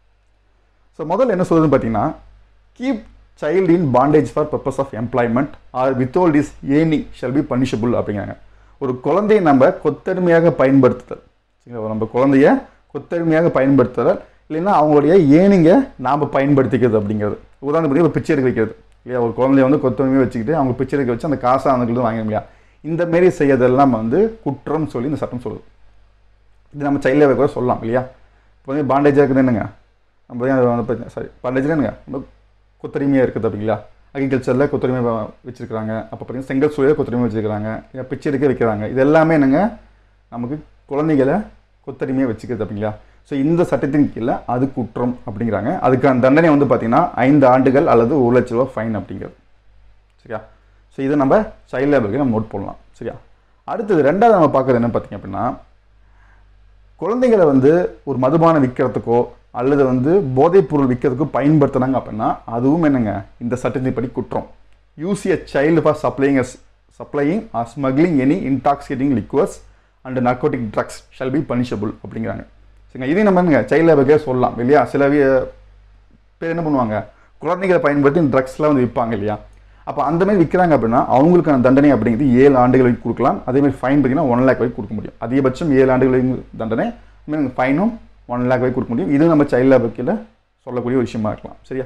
ஸோ முதல்ல என்ன சொல்லுதுன்னு பார்த்தீங்கன்னா keep child in bondage for purpose of employment or withhold his earning shall be punishable அப்படிங்கிறாங்க ஒரு குழந்தையை நம்ம கொத்தடிமையாக பயன்படுத்துதல் சரிங்களா நம்ம குழந்தைய கொத்தடிமையாக பயன்படுத்துதல் இல்லைன்னா அவங்களுடைய ஏனிங்க நாம் பயன்படுத்திக்கிறது அப்படிங்கிறது உதாரணத்துக்கு இப்போ பிச்சை எடுக்க வைக்கிறது இல்லையா ஒரு குழந்தைய வந்து கொத்தடிமையாக வச்சுக்கிட்டு அவங்க பிச்சை எடுக்க வச்சு அந்த காசை அவங்களுக்கு வாங்க முடியாது இந்த மாரி செய்யறதெல்லாம் வந்து குற்றம் சொல்லி இந்த சட்டம் சொல்லுது இது நம்ம சைல்ட் லேபர் கூட சொல்லலாம் இல்லையா இப்போ வந்து பாண்டேஜாக இருக்குது என்னங்க நம்ம சாரி பாண்டேஜில் என்னங்க நம்ம கொத்தடிமையாக இருக்குது அப்படிங்களா அக்ரிகல்ச்சரில் கொத்தடிமை வ- வச்சிருக்கிறாங்க அப்போ பார்த்தீங்கன்னா செங்கல் சூழலில் கொத்தடிமை வச்சிருக்கிறாங்க இல்லை பிச்சை எடுக்க வைக்கிறாங்க இது எல்லாமே என்னங்க நமக்கு குழந்தைகளை கொத்தடிமையாக வச்சுக்கிறது அப்படிங்களா ஸோ இந்த சட்டத்தின் கீழே அது குற்றம் அப்படிங்கிறாங்க அதுக்கான தண்டனை வந்து பார்த்தீங்கன்னா ஐந்து ஆண்டுகள் அல்லது ஒரு லட்ச ரூபா ஃபைன் அப்படிங்கிறது சரியா ஸோ இதை நம்ம சைல்ட் லேபருக்கு நம்ம நோட் பண்ணலாம் சரியா அடுத்தது ரெண்டாவது நம்ம பார்க்குறது என்ன பார்த்தீங்க அப்படின்னா குழந்தைகளை வந்து ஒரு மதுபானம் விற்கிறதுக்கோ அல்லது வந்து போதைப் பொருள் விற்கிறதுக்கோ பயன்படுத்துனாங்க அப்படின்னா அதுவும் என்னங்க இந்த சட்டத்தின் படி குற்றம் use a child for supplying supplying or smuggling any intoxicating liquors and narcotic drugs shall be punishable அப்படிங்கிறாங்க சரிங்க இதையும் நம்ம என்னங்க சைல்ட் லேபருக்கே சொல்லலாம் இல்லையா சில வி- பேர் என்ன பண்ணுவாங்க குழந்தைகளை பயன்படுத்தி ட்ரக்ஸ்லாம் வந்து விற்பாங்க இல்லையா அப்போ அந்த மாதிரி விற்கிறாங்க அப்படின்னா அவங்களுக்கான தண்டனை அப்படிங்கிறது ஏழு ஆண்டுகள் வரைக்கும் கொடுக்கலாம் அதே மாதிரி ஃபைன் பார்த்தீங்கன்னா ஒன் லேக் வரைக்கும் கொடுக்க முடியும் அதிகபட்சம் ஏழு ஆண்டுகள் வரைக்கும் தண்டனை ஃபைனும் ஒன் லேக் வரைக்கும் கொடுக்க முடியும் இது நம்ம சைல்ட் லேபர்க்கில் சொல்லக்கூடிய ஒரு விஷயமா இருக்கலாம் சரியா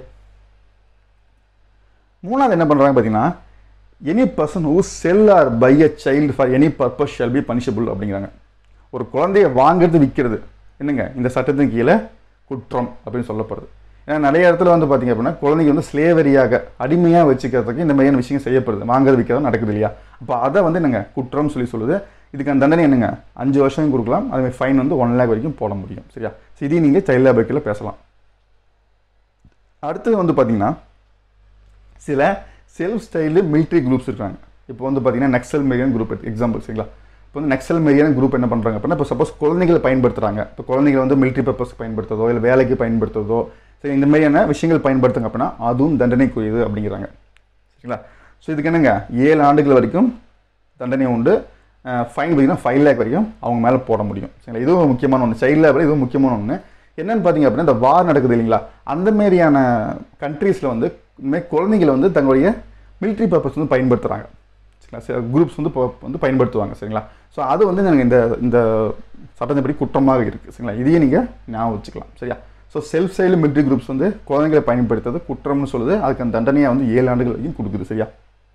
மூணாவது என்ன பண்ணுறாங்க பார்த்தீங்கன்னா any person who sell or buy a child for any purpose shall be punishable அப்படிங்கிறாங்க ஒரு குழந்தைய வாங்குறது விற்கிறது என்னங்க இந்த சட்டத்தின் கீழே குற்றம் அப்படின்னு சொல்லப்படுது ஏன்னா நிறைய இடத்துல வந்து பார்த்தீங்க அப்படின்னா குழந்தைங்க வந்து ஸ்லேவரியாக அடிமையாக வச்சுக்கிறதுக்கு இந்த மாதிரியான விஷயம் செய்யப்படுது வாங்குறது விற்கிறது நடக்குது இல்லையா அப்போ அதை வந்து என்னங்க குற்றம் சொல்லி சொல்லுது இதுக்கான தண்டனை என்னங்க அஞ்சு வருஷம் கொடுக்கலாம் அதுமாதிரி ஃபைன் வந்து ஒன் லேக் வரைக்கும் போட முடியும் சரியா ஸோ இதையும் நீங்கள் சைல்ட் லேபர்க்கில் பேசலாம் அடுத்தது வந்து பார்த்தீங்கன்னா சில செல்ஃப் ஸ்டைலு military குரூப்ஸ் இருக்காங்க இப்போ வந்து பார்த்தீங்கன்னா நக்சல் மேரியான குரூப் எக்ஸாம்பிள் சரிங்களா இப்போ வந்து நக்சல் மேரியான குரூப் என்ன பண்ணுறாங்க அப்படின்னா இப்போ சப்போஸ் குழந்தைகளை பயன்படுத்துகிறாங்க இப்போ குழந்தைகளை வந்து military பர்பஸ் பயன்படுத்துறதோ இல்லை வேலைக்கு பயன்படுத்துறதோ சரி இந்த மாதிரியான விஷயங்கள் பயன்படுத்துங்க அப்படின்னா அதுவும் தண்டனைக்குரியது அப்படிங்கிறாங்க சரிங்களா ஸோ இதுக்கு என்னங்க ஏழு ஆண்டுகள் வரைக்கும் தண்டனை உண்டு ஃபைன் பார்த்தீங்கன்னா ஃபைவ் லேக் வரைக்கும் அவங்க மேலே போட முடியும் சரிங்களா இதுவும் ஒரு முக்கியமான ஒன்று சைல்ட் லேபர் இதுவும் முக்கியமான ஒன்று என்னன்னு பார்த்தீங்க அப்படின்னா இந்த வார் நடக்குது இல்லைங்களா அந்த மாதிரியான கண்ட்ரீஸில் வந்து இந்தமாதிரி குழந்தைங்களை வந்து தங்களுடைய military பர்பஸ் வந்து பயன்படுத்துகிறாங்க சரிங்களா சில குரூப்ஸ் வந்து இப்போ வந்து பயன்படுத்துவாங்க சரிங்களா ஸோ அது வந்து எனக்கு இந்த இந்த சட்டத்தின்படி குற்றமாக இருக்குது சரிங்களா இதையும் நீங்கள் ஞாபகம் வச்சுக்கலாம் சரியா so self side military groups வந்து குழந்தைகளை பயன்படுத்துறது குற்றம்னு சொல்லுது அதுக்கான தண்டனையாக வந்து ஏழு ஆண்டுகள் வரைக்கும் கொடுக்குது சரியா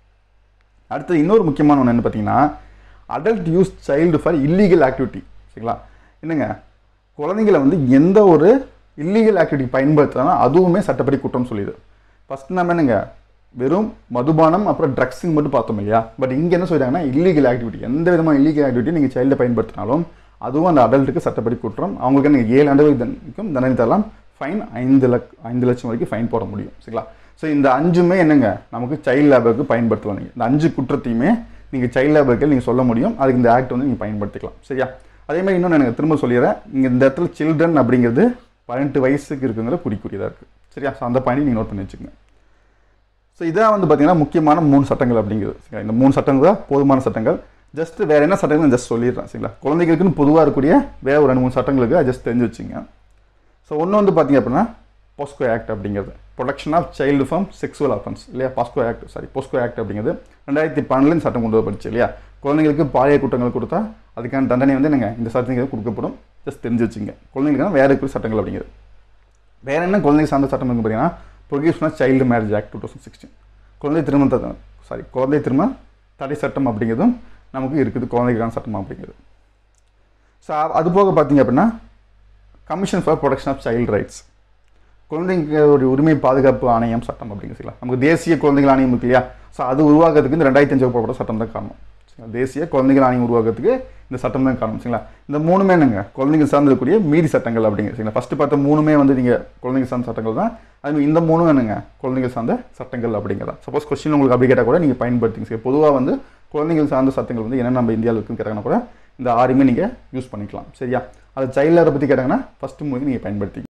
அடுத்து இன்னொரு முக்கியமான ஒன்று என்ன பார்த்தீங்கன்னா adult use child for illegal activity சரிங்களா என்னங்க குழந்தைங்களை வந்து எந்த ஒரு இல்லீகல் ஆக்டிவிட்டி பயன்படுத்தினா அதுவுமே சட்டப்படி குற்றம் சொல்லிது ஃபஸ்ட் நம்ம என்னங்க வெறும் மதுபானம் அப்புறம் ட்ரக்ஸுங்க மட்டும் பார்த்தோம் இல்லையா பட் இங்கே என்ன சொல்லிட்டாங்கன்னா இல்லீகல் ஆக்டிவிட்டி எந்த விதமான இல்லீகல் ஆக்டிவிட்டி நீங்கள் சைல்டை பயன்படுத்தினாலும் அதுவும் அந்த அடல்ட்டுக்கு சட்டப்படி குற்றம் அவங்களுக்கு நீங்கள் ஏழு ஆண்டு வரைக்கும் தண்டனை தரலாம் ஃபைன் ஐந்து லக் ஐந்து லட்சம் வரைக்கும் ஃபைன் போட முடியும் சரிங்களா ஸோ இந்த அஞ்சுமே என்னங்க நமக்கு சைல்ட் லேபருக்கு பயன்படுத்தலாம் நீங்கள் இந்த அஞ்சு குற்றத்தையுமே நீங்கள் சைல்ட் லேபருக்கு நீங்கள் சொல்ல முடியும் அதுக்கு இந்த ஆக்ட் வந்து நீங்கள் பயன்படுத்திக்கலாம் சரியா அதே மாதிரி இன்னொன்று எனக்கு திரும்ப சொல்லிடுறேன் இங்கே இந்த இடத்துல சில்ட்ரன் அப்படிங்கிறது பதினெட்டு வயசுக்கு இருக்குங்கிற குறிக்குறியதாக இருக்குது சரியா ஸோ அந்த பாயிண்ட் நீங்கள் நோட் பண்ணி வச்சுக்கோங்க ஸோ இதான் வந்து பார்த்தீங்கன்னா முக்கியமான மூணு சட்டங்கள் அப்படிங்கிறது சரிங்களா இந்த மூணு சட்டங்கள் தான் போதுமான சட்டங்கள் ஜஸ்ட் வேறு என்ன சட்டங்கள் ஜஸ்ட் சொல்லிடுறேன் சரிங்களா குழந்தைகளுக்குன்னு பொதுவாக இருக்கக்கூடிய வேறு ஒரு ரெண்டு மூணு சட்டங்களுக்கு ஜஸ்ட் தெரிஞ்சு வச்சுங்க ஸோ ஒன்று வந்து பார்த்தீங்க அப்படின்னா போஸ்கோ ஆக்ட் அப்படிங்கிறது production of child from sexual offence இல்லையா POCSO act sorry POCSO act அப்படிங்கிறது ரெண்டாயிரத்தி பன்னெண்டுலேருந்து சட்டம் கொண்டு வரப்படுச்சு இல்லையா குழந்தைங்களுக்கு பாலியல் குற்றங்கள் கொடுத்தா அதுக்கான தண்டனை வந்து என்னங்க இந்த சட்டங்களுக்கு கொடுக்கப்படும் ஜஸ்ட் தெரிஞ்சு வச்சுங்க குழந்தைங்களுக்கான வேறு இருக்கிற சட்டங்கள் அப்படிங்கிறது வேறு என்ன குழந்தைங்க சார்ந்த சட்டம் இருக்கு பார்த்தீங்கன்னா prohibition of child marriage act two thousand sixteen குழந்தை திருமணத்தை சாரி குழந்தை திரும்ப தடை சட்டம் அப்படிங்கிறதும் நமக்கு இருக்குது குழந்தைக்கான சட்டம் அப்படிங்கிறது ஸோ அது போக பார்த்தீங்க அப்படின்னா commission for protection of child rights குழந்தைங்களுடைய உரிமை பாதுகாப்பு ஆணையம் சட்டம் அப்படிங்கிறது சரிங்களா நமக்கு தேசிய குழந்தைகள் ஆணையம் இருக்கு இல்லையா ஸோ அது உருவாக்குறதுக்கு இந்த ரெண்டாயிரத்தி அஞ்சு போட சட்டம் தான் காரணம் சரிங்களா? தேசிய குழந்தைகள் ஆணையம் உருவாக்குறதுக்கு இந்த சட்டம் தான் காரணம் சரிங்களா இந்த மூணுமே என்னங்க குழந்தைகள் சார்ந்திருக்கக்கூடிய மீதி சட்டங்கள் அப்படிங்க சரிங்களா ஃபஸ்ட்டு பார்த்த மூணுமே வந்து நீங்கள் குழந்தைகள் சார்ந்த சட்டங்கள் தான் அதுமாதிரி இந்த மூணும் என்னங்க குழந்தைகள் சார்ந்த சட்டங்கள் அப்படிங்கிறதா சப்போஸ் கொஸ்டின் உங்களுக்கு அப்படி கேட்டால் கூட நீங்கள் பயன்படுத்திங்க சரி பொதுவாக வந்து குழந்தைகள் சார்ந்த சட்டங்கள் வந்து என்ன நம்ம இந்தியாவில் இருக்குன்னு கேட்டாங்கன்னா கூட இந்த ஆறுமே நீங்கள் யூஸ் பண்ணிக்கலாம் சரியா அது சைல்டு பற்றி கேட்டாங்கன்னா ஃபஸ்ட்டு மூவி நீங்கள் பயன்படுத்திங்க